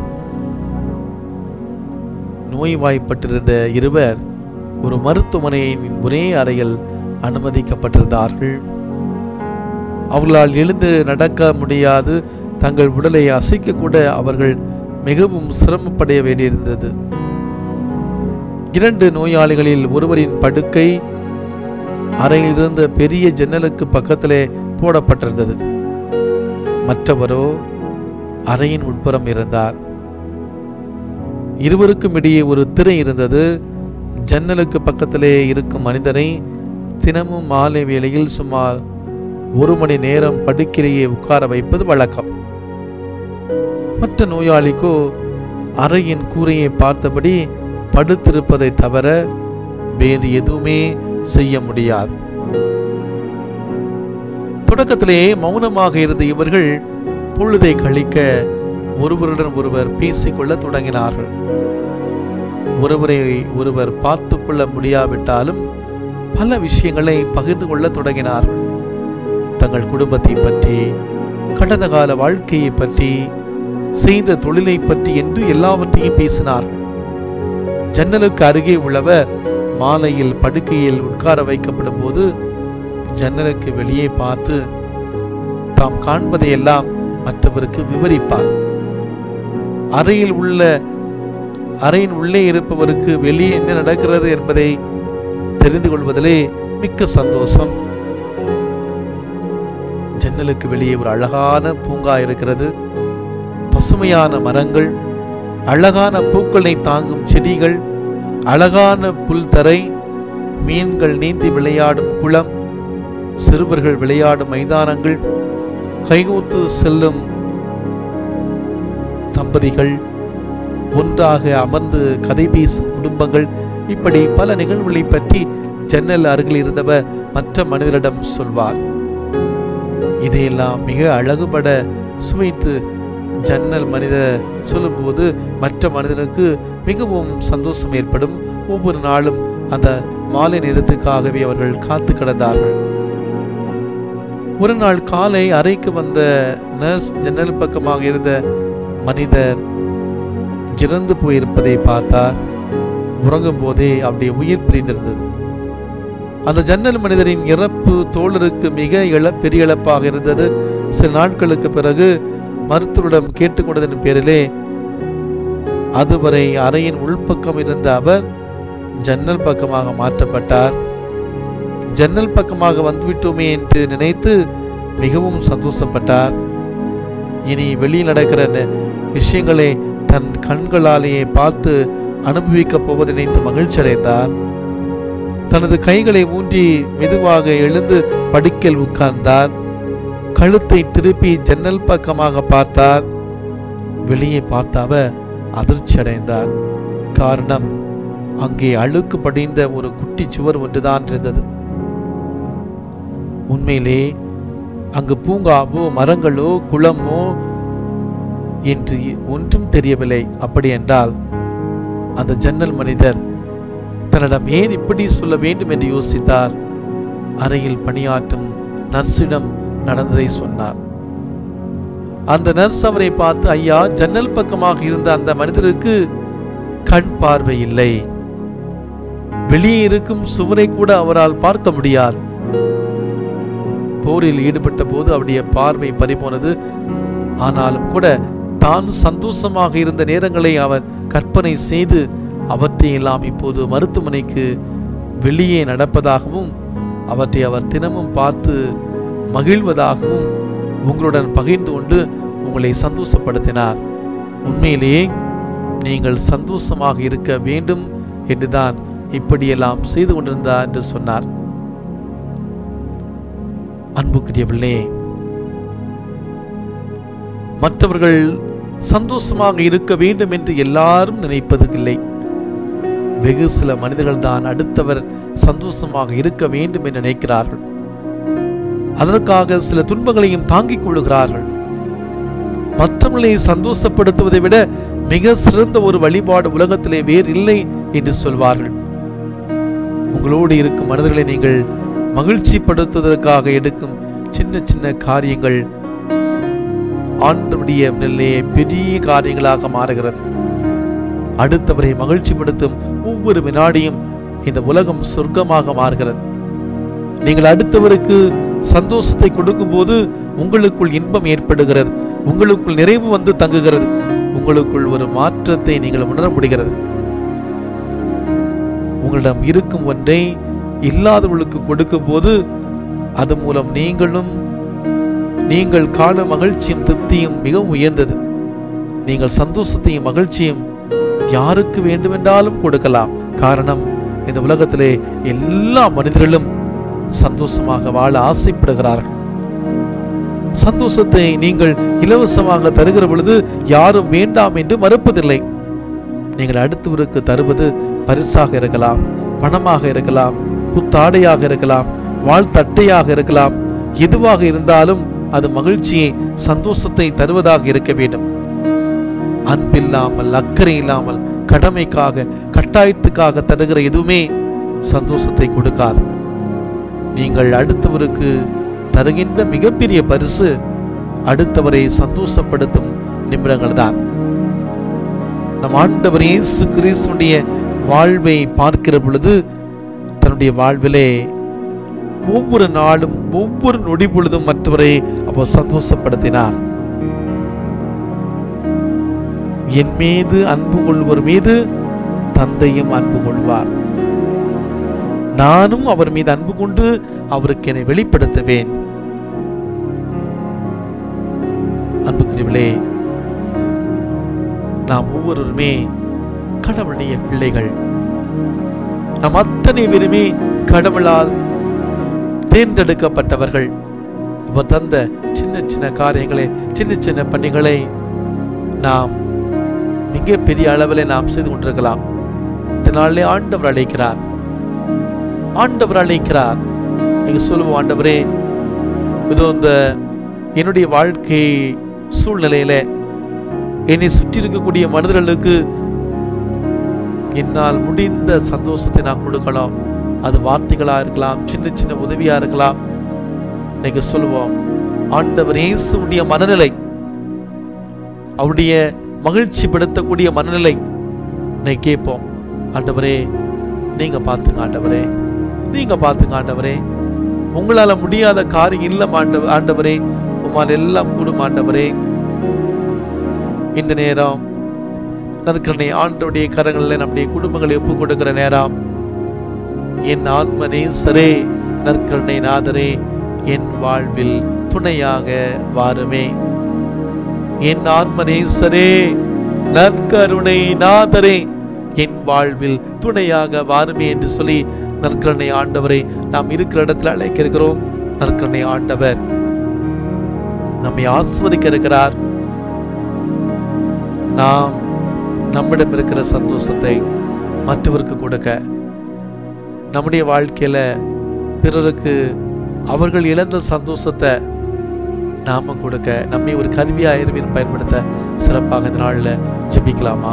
நோய்வாய்ப்பட்டிருந்த இருவர் ஒரு மருத்துவமனையின் ஒரே அறையில் அனுமதிக்கப்பட்டிருந்தார்கள் அவர்களால் எழுந்து நடக்க முடியாது தங்கள் உடலை அசைக்க கூட அவர்கள் மிகவும் சிரமப்படைய வேண்டியிருந்தது இரண்டு நோயாளிகளில் ஒருவரின் படுக்கை அறையில் இருந்த பெரிய ஜன்னலுக்கு பக்கத்திலே போடப்பட்டிருந்தது மற்றவரோ அறையின் உட்புறம் இருந்தார் இருவருக்கும் இடையே ஒரு திரை இருந்தது ஜன்னலுக்கு பக்கத்திலே இருக்கும் மனிதனை தினமும் மாலை வேளையில் சுமார் ஒரு மணி நேரம் படுக்கையிலேயே உட்கார வைப்பது வழக்கம் மற்ற நோயாளிக்கோ அறையின் கூரையை பார்த்தபடி படுத்திருப்பதை தவிர வேறு எதுவுமே செய்ய முடியாது தொடக்கத்திலே மௌனமாக இருந்த இவர்கள் பொழுதை கழிக்க ஒருவருடன் ஒருவர் பேசிக்கொள்ள தொடங்கினார்கள் ஒருவரை ஒருவர் பார்த்து கொள்ள முடியாவிட்டாலும் பல விஷயங்களை பகிர்ந்து கொள்ள தொடங்கினார்கள் தங்கள் குடும்பத்தை பற்றி கடந்த கால வாழ்க்கையை பற்றி செய்த தொழிலை பற்றி என்று எல்லாவற்றையும் பேசினார்கள் ஜன்னலுக்கு அருகே உள்ளவர் மாலையில் படுக்கையில் உட்கார வைக்கப்படும் போது ஜன்னலுக்கு வெளியே பார்த்து தாம் காண்பதையெல்லாம் மற்றவருக்கு விவரிப்பார் அறையில் உள்ள அறையின் உள்ளே இருப்பவருக்கு வெளியே என்ன நடக்கிறது என்பதை தெரிந்து கொள்வதிலே மிக்க சந்தோஷம் ஜன்னலுக்கு வெளியே ஒரு அழகான பூங்கா இருக்கிறது பசுமையான மரங்கள் அழகான பூக்களை தாங்கும் செடிகள் அழகான புல்தரை மீன்கள் நீந்தி விளையாடும் குளம் சிறுவர்கள் விளையாடும் மைதானங்கள் கைகோத்து செல்லும் தம்பதிகள் ஒன்றாக அமர்ந்து கதை பேசும் குடும்பங்கள் இப்படி பல நிகழ்வுகளை பற்றி ஜன்னல் அருகில் இருந்தவர் மற்ற மனிதரிடம் சொல்வார் இதையெல்லாம் மிக அழகுபட சுவைத்து ஜன்னல் மனிதர் சொல்லும்போது மற்ற மனிதனுக்கு மிகவும் சந்தோஷம் ஏற்படும் ஒவ்வொரு நாளும் அந்த மாலை நேரத்துக்காகவே அவர்கள் காத்து கிடந்தார்கள் ஒரு நாள் காலை அறைக்கு வந்த நர்ஸ் ஜன்னல் பக்கமாக இருந்த மனிதர் இறந்து போயிருப்பதை பார்த்தார் உறங்கும் போதே அவருடைய உயிர் பிரிந்திருந்தது அந்த ஜன்னல் மனிதரின் இறப்பு தோழருக்கு மிக இழ பெரிய இழப்பாக இருந்தது சில நாட்களுக்கு பிறகு மருத்துவரிடம் கேட்டுக்கொண்டதன் பேரிலே அதுவரை அறையின் உள்பக்கம் இருந்த அவர் ஜன்னல் பக்கமாக மாற்றப்பட்டார் ஜன்னல் பக்கமாக வந்துவிட்டோமே என்று நினைத்து மிகவும் சந்தோஷப்பட்டார் இனி வெளியில் நடக்கிற ந- விஷயங்களை தன் கண்களாலேயே பார்த்து அனுபவிக்கப் போவதை நினைத்து மகிழ்ச்சி அடைந்தார் தனது கைகளை ஊன்றி மெதுவாக எழுந்து படுக்கையில் உட்கார்ந்தார் கழுத்தை திருப்பி ஜன்னல் பக்கமாக பார்த்தார் வெளியே பார்த்த அவர் அதிர்ச்சி அடைந்தார் காரணம் அங்கே அழுக்கு படிந்த ஒரு குட்டி சுவர் ஒன்றுதான் இருந்தது உண்மையிலே அங்கு பூங்காவோ மரங்களோ குளமோ என்று ஒன்றும் தெரியவில்லை அப்படி என்றால் அந்த ஜன்னல் மனிதர் தன்னிடம் ஏன் இப்படி சொல்ல வேண்டும் என்று யோசித்தார் அறையில் பணியாற்றும் நர்ஸிடம் நடந்ததை சொன்னார் அந்த நர்ஸ் அவரை பார்த்து ஐயா ஜன்னல் பக்கமாக இருந்த அந்த மனிதருக்கு கண் பார்வை இல்லை வெளியே இருக்கும் சுவரை கூட அவரால் பார்க்க முடியாது போரில் ஈடுபட்ட போது அவருடைய பார்வை பறிபோனது ஆனாலும் கூட தான் சந்தோஷமாக இருந்த நேரங்களை அவர் கற்பனை செய்து அவற்றையெல்லாம் இப்போது மருத்துவமனைக்கு வெளியே நடப்பதாகவும் அவற்றை அவர் தினமும் பார்த்து மகிழ்வதாகவும் உங்களுடன் பகிர்ந்து கொண்டு உங்களை சந்தோஷப்படுத்தினார் உண்மையிலேயே நீங்கள் சந்தோஷமாக இருக்க வேண்டும் என்றுதான் இப்படியெல்லாம் செய்து கொண்டிருந்தார் என்று சொன்னார் அன்புக்குரியவர்களே மற்றவர்கள் சந்தோஷமாக இருக்க வேண்டும் என்று எல்லாரும் நினைப்பது இல்லை வெகு சில மனிதர்கள் தான் அடுத்தவர் சந்தோஷமாக இருக்க வேண்டும் என்று நினைக்கிறார்கள் அதற்காக சில துன்பங்களையும் தாங்கிக் கொள்கிறார்கள் மற்றவர்களை சந்தோஷப்படுத்துவதை விட மிக சிறந்த ஒரு வழிபாடு உலகத்திலே வேறு இல்லை என்று சொல்வார்கள் உங்களோடு இருக்கும் மனிதர்களை நீங்கள் மகிழ்ச்சிப்படுத்துவதற்காக எடுக்கும் சின்ன சின்ன காரியங்கள் ஆண்டவருடைய நிலையே பெரிய காரியங்களாக மாறுகிறது அடுத்தவரை மகிழ்ச்சிப்படுத்தும் ஒவ்வொரு வினாடியும் இந்த உலகம் சொர்க்கமாக மாறுகிறது நீங்கள் அடுத்தவருக்கு சந்தோஷத்தை கொடுக்கும்போது உங்களுக்குள் இன்பம் ஏற்படுகிறது உங்களுக்குள் நிறைவு வந்து தங்குகிறது உங்களுக்குள் ஒரு மாற்றத்தை நீங்கள் உணர முடிகிறது உங்களிடம் இருக்கும் ஒன்றை இல்லாதவர்களுக்கு கொடுக்கும் போது அது மூலம் நீங்களும் நீங்கள் காணும் மகிழ்ச்சியும் திருப்தியும் மிகவும் உயர்ந்தது நீங்கள் சந்தோஷத்தையும் மகிழ்ச்சியும் யாருக்கு வேண்டுமென்றாலும் கொடுக்கலாம் காரணம் இந்த உலகத்திலே எல்லா மனிதர்களும் சந்தோஷமாக வாழ ஆசைப்படுகிறார்கள் சந்தோஷத்தை நீங்கள் இலவசமாக தருகிற பொழுது யாரும் வேண்டாம் என்று மறுப்பதில்லை நீங்கள் அடுத்தவருக்கு தருவது பரிசாக இருக்கலாம் பணமாக இருக்கலாம் புத்தாடையாக இருக்கலாம் வாழ்த்தட்டையாக இருக்கலாம் எதுவாக இருந்தாலும் அது மகிழ்ச்சியை சந்தோஷத்தை தருவதாக இருக்க வேண்டும் அன்பில்லாமல் அக்கறை இல்லாமல் கடமைக்காக கட்டாயத்துக்காக தருகிற எதுவுமே சந்தோஷத்தை கொடுக்காது நீங்கள் அடுத்தவருக்கு தருகின்ற மிகப்பெரிய பரிசு அடுத்தவரை சந்தோஷப்படுத்தும் நிமிடங்கள் தான் நம் ஆண்டவர் இயேசு கிறிஸ்துடைய வாழ்வை பார்க்கிற பொழுது தன்னுடைய வாழ்விலே ஒவ்வொரு நாளும் ஒவ்வொரு நொடி பொழுதும் மற்றவரை அவர் சந்தோஷப்படுத்தினார் என் மீது அன்பு கொள்வோர் மீது தந்தையும் அன்பு கொள்வார் நானும் அவர் மீது அன்பு கொண்டு அவருக்கு என்னை வெளிப்படுத்துவேன் அன்புக்குரியவளே நாம் ஒவ்வொருவருமே கடவுளுடைய பிள்ளைகள் நாம் அத்தனை பேருமே கடவுளால் தேர்ந்தெடுக்கப்பட்டவர்கள் இவர் தந்த சின்ன சின்ன காரியங்களை சின்ன சின்ன பணிகளை நாம் மிக பெரிய அளவில் நாம் செய்து கொண்டிருக்கலாம் இதனாலே ஆண்டவர் அழைக்கிறார் ஆண்டவர் அழைக்கிறார் நீங்க சொல்லுவோம் ஆண்டவரே இதோ இந்த என்னுடைய வாழ்க்கை சூழ்நிலையில என்னை சுற்றி இருக்கக்கூடிய மனிதர்களுக்கு என்னால் முடிந்த சந்தோஷத்தை நான் கொடுக்கலாம் அது வார்த்தைகளா இருக்கலாம் சின்ன சின்ன உதவியா இருக்கலாம் இன்னைக்கு சொல்லுவோம் ஆண்டவர் இயேசுடைய மனநிலை அவருடைய மகிழ்ச்சி படுத்தக்கூடிய மனநிலை இன்னைக்கு கேட்போம் ஆண்டவரே நீங்க பார்த்துங்க ஆண்டவரே நீங்க பார்த்துங்க ஆண்டவரே உங்களால முடியாத காரியம் இல்ல ஆண்டவ ஆண்டவரே உமால் எல்லாம் கூடும் ஆண்டவரே இந்த நேரம் நற்கரணை ஆண்டவருடைய கரங்களில் நம்முடைய குடும்பங்களை ஒப்பு கொடுக்கிற நேரம் என் ஆன்ம நேசரே நற்கருணை நாதரே என் வாழ்வில் துணையாக வாருமே என் ஆன்ம நேசரே நற்கருணை நாதரே என் வாழ்வில் துணையாக வாருமே என்று சொல்லி நற்கருணை ஆண்டவரை நாம் இருக்கிற இடத்துல அழைக்க இருக்கிறோம் நற்கருணை ஆண்டவர் நம்மை ஆஸ்வதிக்க இருக்கிறார் நாம் நம்மிடம் இருக்கிற சந்தோஷத்தை மற்றவருக்கு கொடுக்க நம்முடைய வாழ்க்கையில பிறருக்கு அவர்கள் இழந்த சந்தோஷத்தை நாம கொடுக்க நம்மை ஒரு கருவியா இருவின் பயன்படுத்த சிறப்பாக இந்த நாள்ல ஜெபிக்கலாமா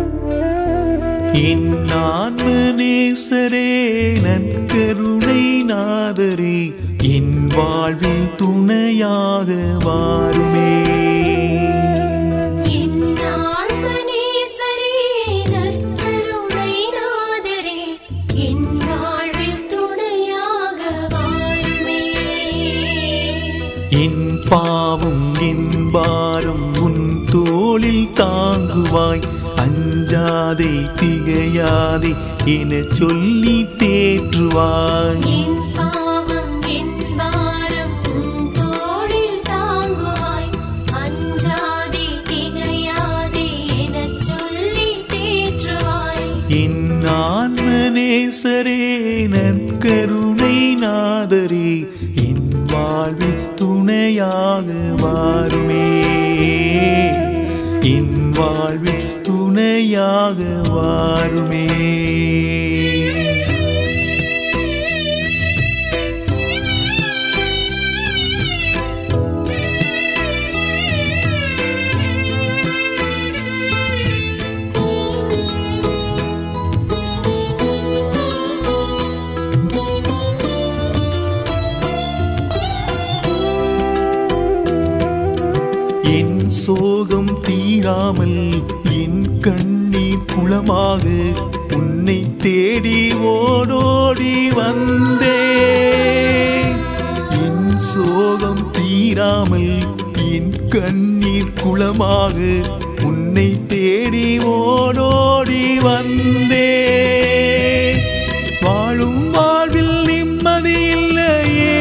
என் ஆன்ம நேசரே நன்கருணை நாதரே என் வாழ்வில் துணையாக வாருமே என்னாழ்வனேசரே, நற்கருணை நாதரே, என் வாழ்வில் துணையாக வாருமே. என் பாவம் என் பாரம் உன் தோளில் தாங்குவாய் அஞ்சாதே திகையாதே என சொல்லி தேற்றுவாய் என் பாவம், என் பாரம் உன் தோளில் தாங்குவாய். அஞ்சாதே, திகையாதே எனச் சொல்லித் தேற்றுவாய். என் ஆன்மநேசரே நற்கருணை நாதரே என் வாழ்வில் துணையாக வாருமே என் வாழ்வில் துணையாக வாருமே என் சோகம் தீராமல் என் கண்ணீர் குளமாக உன்னை தேடி ஓடோடி வந்தே என் சோகம் தீராமல் என் கண்ணீர் குளமாக உன்னை தேடி ஓடோடி வந்தே வாழும் வாழ்வில் நிம்மதி இல்லையே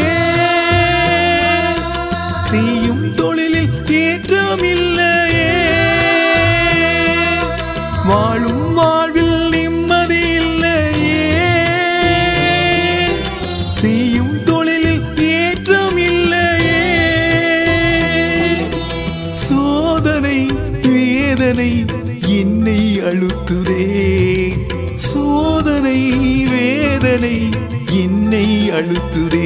செய்யும் தொழிலில் ஏற்றமில்லையே வாழும் வாழ்வில் நிம்மதி இல்லையே செய்யும் தொழிலில் ஏற்றமில்லையே சோதனை வேதனை என்னை அழுத்துதே சோதனை வேதனை என்னை அழுத்துதே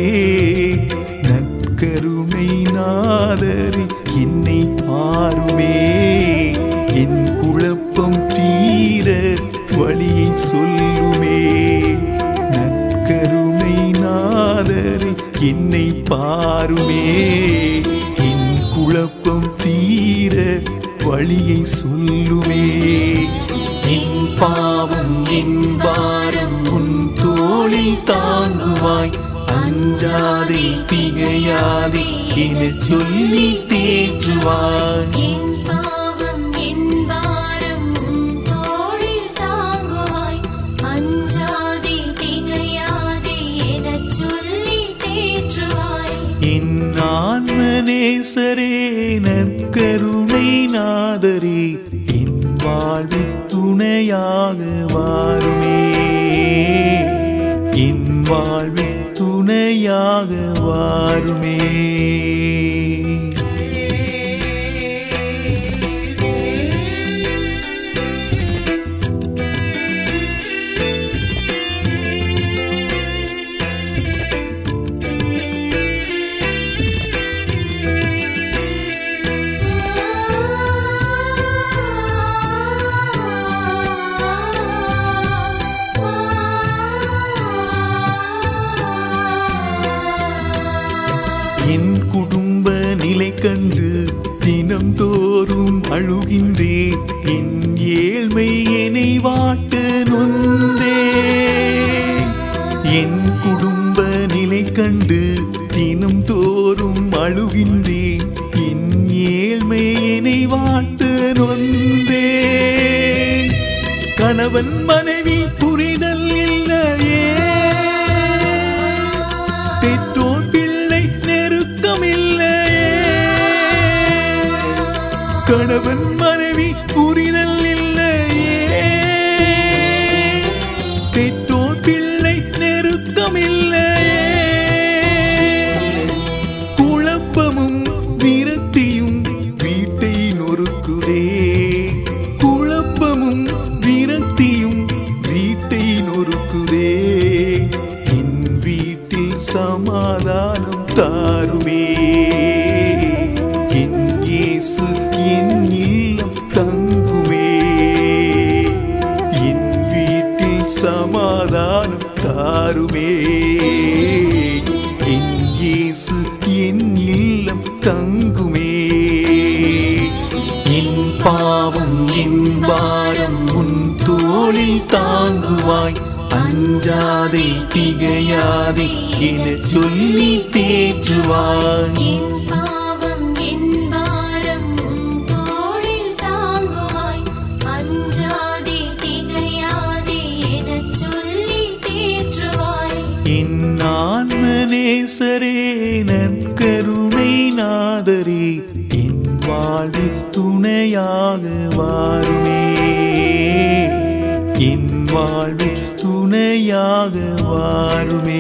நற்கருணை நாதரி என்னை பாருமே என் குழப்பம் தீர வழியை சொல்லுமே நற்கருணை நாதரி என்னை பாருமே என் குழப்பம் தீர வழியை சொல்லுமே என் பாவம் என் பாரம் உன் தோளில் தாங்குவாய் அஞ்சாதே திகையாதே என சொல்லி தேற்றுவாய் என் பாவம், என் பாரம் உன் தோளில் தாங்குவாய். அஞ்சாதே, திகையாதே எனச் சொல்லித் தேற்றுவாய். என் ஆன்மநேசரே நற்கருணை நாதரே என் வாழ்வில் துணையாக வாருமே என் வாழ்வில் துணையாக வாருமே என் குடும்ப நிலை கண்டு தினம்தோறும் அழுகின்றேன் என் ஏழ்மை என்னை வாட்ட நொந்தே என் குடும்ப நிலை கண்டு தினம் தோறும் அழுகின்றேன் என் ஏழ்மை என்னை வாட்ட நொந்தே கணவன் மனைவி புரிதல் இல்லையே பெற்றோர் பிள்ளை நெருக்கமில்லையே கணவன் மனைவி புரிதல் இல்லையே பெற்றோர் பிள்ளை நெருக்கமில்லையே குழப்பமும் விரக்தியும் வீட்டை நொறுக்குதே குழப்பமும் விரக்தியும் வீட்டை நொறுக்குதே என் வீட்டில் சமாதானம் தாருமே என் இயேசு என் இல்லம் தங்குமே என் வீட்டில் சமாதானம் தாருமே தங்குமே என் பாவம் என் பாரம் உன் தோளில் தாங்குவாய் அஞ்சாதே திகையாதே என சொல்லி தேற்றுவாய் என் பாவம் என் பாரம் உன் தோளில் தாங்குவாய் அஞ்சாதே திகையாதே எனச் சொல்லி தேற்றுவாய் என் ஆன்மநேசரே நற்கருணை நாதரே என் வாழ்வில் துணையாக வாருமே என் வாழ்வில் துணையாக வாருமே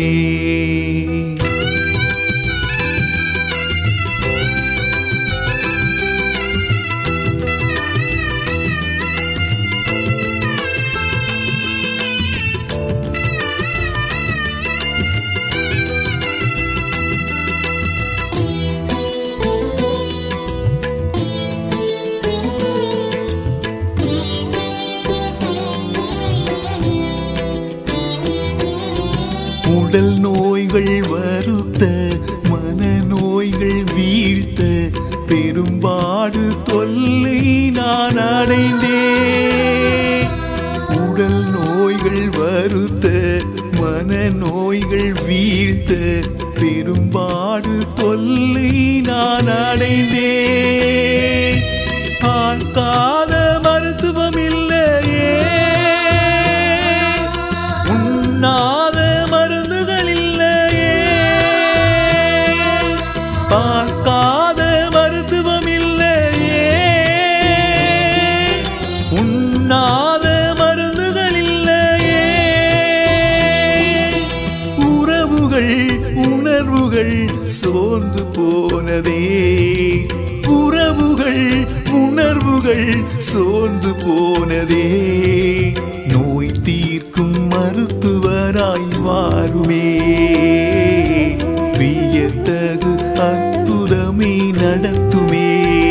உடல் நோய்கள் வருத்த மனநோய்கள் வீழ்த்த பெரும்பாடு தொல்லை நான் அடைந்தேன் உடல் நோய்கள் வருத்த மனநோய்கள் வீழ்த்த பெரும்பாடு தொல்லை நான் அடைந்தேன் பார்க்காத மருத்துவம் இல்லையே உண்ணாத மருந்துகள் இல்லையே பார்க்காத மருத்துவம் இல்லையே உண்ணாத மருந்துகள் இல்லையே உறவுகள் உணர்வுகள் சோர்ந்து போனதே உறவுகள் உணர்வுகள் சோர்ந்து போனதே நோய் தீர்க்கும் மருத்துவராய் வாருமே வியத்தகு அற்புதமே நடத்துமே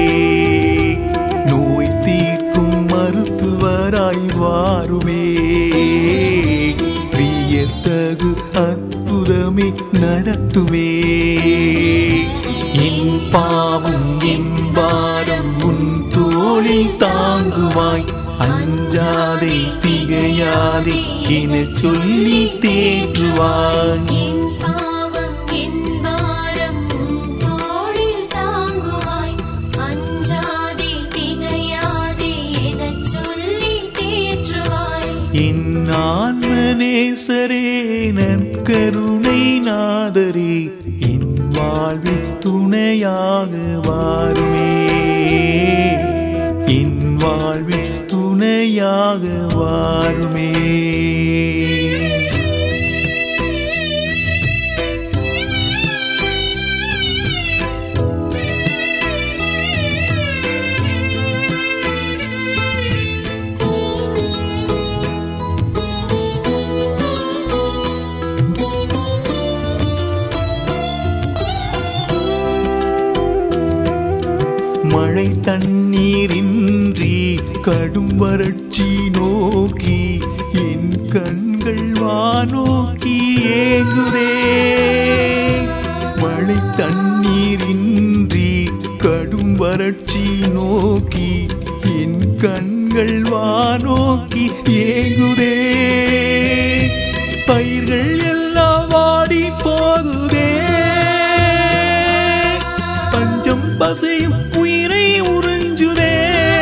நோய் தீர்க்கும் மருத்துவராய் வாருமே வியத்தகு அற்புதமே நடத்துமே என் பாவம் என் பாரம் உன் தோளில் தாங்குவாய் அஞ்சாதே திகையாதே என சொல்லி தேற்றுவாய் என் பாவம் என் பாரம் உன் தோளில் தாங்குவாய் அஞ்சாதே திகையாதே எனச் சொல்லி தேற்றுவாய் என் ஆன்மநேசரே நற்கருணை நாதரே என் வாழ்வில் துணையாக வாருமே என் வாழ்வில் துணையாக வாருமே மழை தண்ணீரின்றி கடும் வறட்சி நோக்கி என் கண்கள் வானோக்கி ஏங்குதே மழை தண்ணீரின்றி கடும் வறட்சி நோக்கி என் கண்கள் வானோக்கி ஏங்குதே பயிர்கள் எல்லாம் வாடி போகுதே பஞ்சம் பசையும் உயிரை உறிஞ்சுதே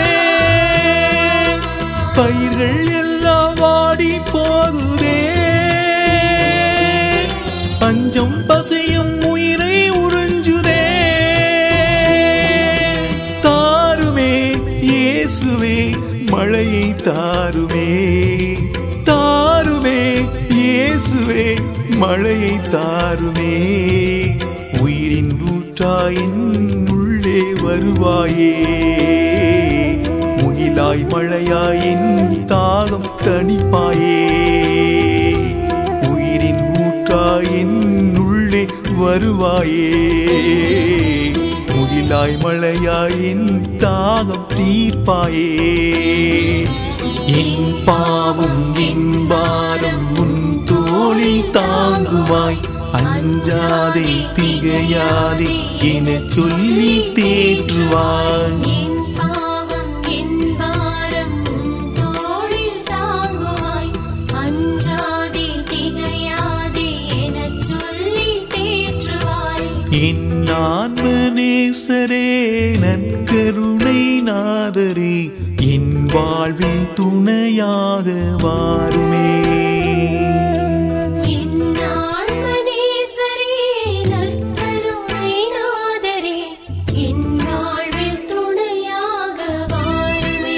பயிர்கள் எல்லாம் வாடி போகுதே பஞ்சம் பசையும் உயிரை உறிஞ்சுதே தாருமே இயேசுவே மழையை தாருமே தாருமே இயேசுவே மழையை தாருமே உயிரின் ஊற்றாயின் உள்ளே வருவாயே முகிலாய் மழையாயின் தாகம் தணிப்பாயே உயிரின் ஊற்றாயின் உள்ளே வருவாயே முகிலாய் மழையாயின் தாகம் தீர்ப்பாயே என் பாவம் என் பாரம் உன் தோளில் தாங்குவாய் அஞ்சாதே திகையாதே என சொல்லி தேற்றுவாய் என் பாவம் என் பாரம் உன் தோளில் தாங்குவாய் அஞ்சாதே திகையாதே எனச் சொல்லி தேற்றுவாய் என் ஆன்மநேசரே நற்கருணை நாதரே என் வாழ்வில் துணையாக வாருமே என் ஆழ்மனேசரே நற்கருணை நாதரே என் வாழ்வில் துணையாக வாருமே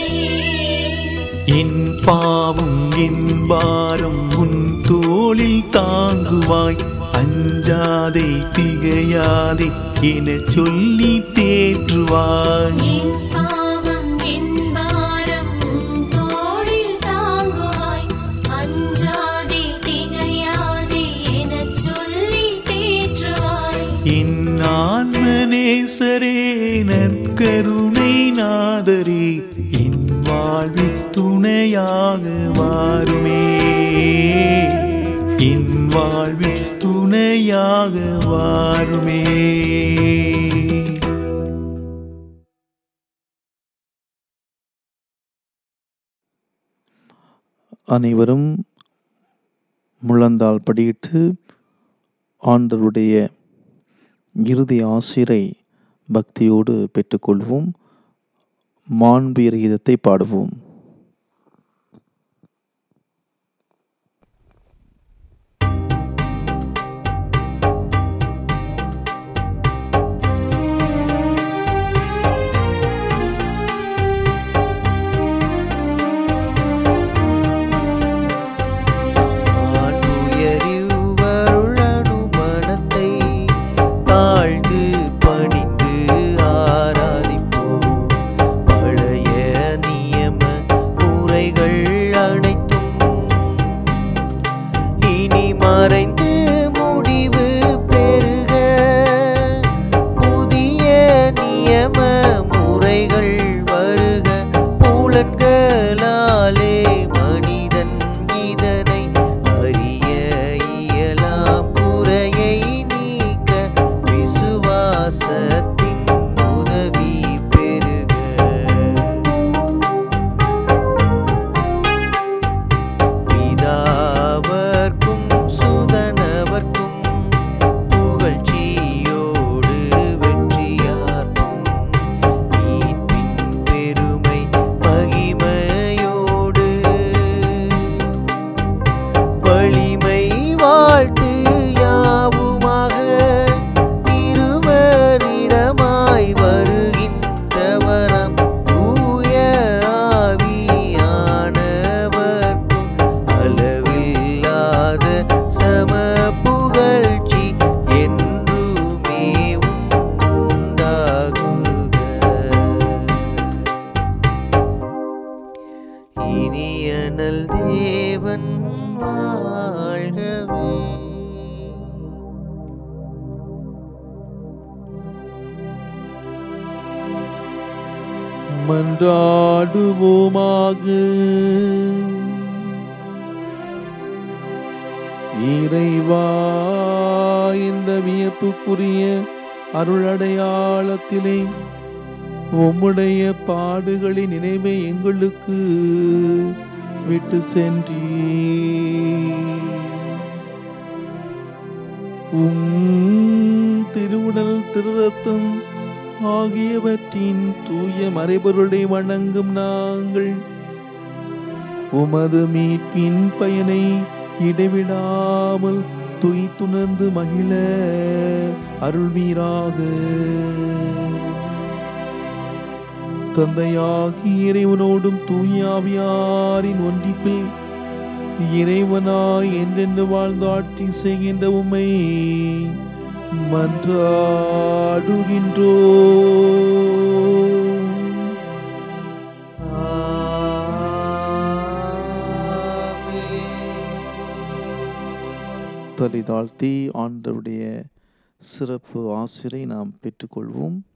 என் பாவம் என் பாரம் உன் தோளில் தாங்குவாய் அஞ்சாதே திகையாதே என சொல்லி தேற்றுவாய் என் பாவம் என் பாரம் உன் தோளில் தாங்குவாய் அஞ்சாதே திகையாதே எனச் சொல்லி தேற்றுவாய் என் ஆன்மநேசரே நற்கருணை நாதரே என் வாழ்வில் துணையாக வாருமே என் வாழ்வில் துணையாக வாருமே அனைவரும் முழந்தால் படியிட்டு ஆண்டவருடைய இறுதி ஆசிரை பக்தியோடு பெற்றுக்கொள்வோம் மாண்பு கீதத்தை பாடுவோம் ஆண்டுயரிவருளனு மனத்தை தாழ்ந்து பணிந்து ஆராதிப்போம் பழைய நியம முறைகள் அனைத்தும் இனி மறைந்து முடிவு பெறுக புதிய நியம முறைகள் வருக புலன்களாலே மனிதன் இதனை அறிய இயலாம் குறையை நீக்க விசுவாசத்தின் உதவி பெறுக பிதாவர்க்கும் சுதனவர்க்கும் புகழ்ச்சியோடு வெற்றியாக்கும் மீட்பின் பெருமை மகிமையோடு வலிமை வாழ்த்து யாவுமாக இருவரிடமாய் வருகின்றவரம் தூய ஆவியானவர்க்கும் அளவில்லாத சம புகழ்ச்சி என்றுமே உண்டாகுக இனியனல் தேவன் வாழ்கவே மன்றாடுவோமாக இறைவா இந்த வியப்புக்குரிய அருளடையாளத்திலே உம்முடைய பாடுகளின் நினைவை எங்களுக்கு விட்டு சென்றீ உம் திருவுடல் திருரத்தம் ஆகியவற்றின் தூய மறைபொருளை வணங்கும் நாங்கள் உமது மீட்பின் பயனை இடைவிடாமல் துய்த்துணர்ந்து மகிழ அருள்வீராக தந்தையாகி இறைவனோடும் தூயாவியாரின் ஒன்றிப்பில் இறைவனாய் என்றென்று வாழ்ந்து ஆட்சி செய்கின்ற உம்மை மன்றாடுகின்றோம் தலை தாழ்த்தி ஆண்டவருடைய சிறப்பு ஆசிரை நாம் பெற்றுக்கொள்வோம்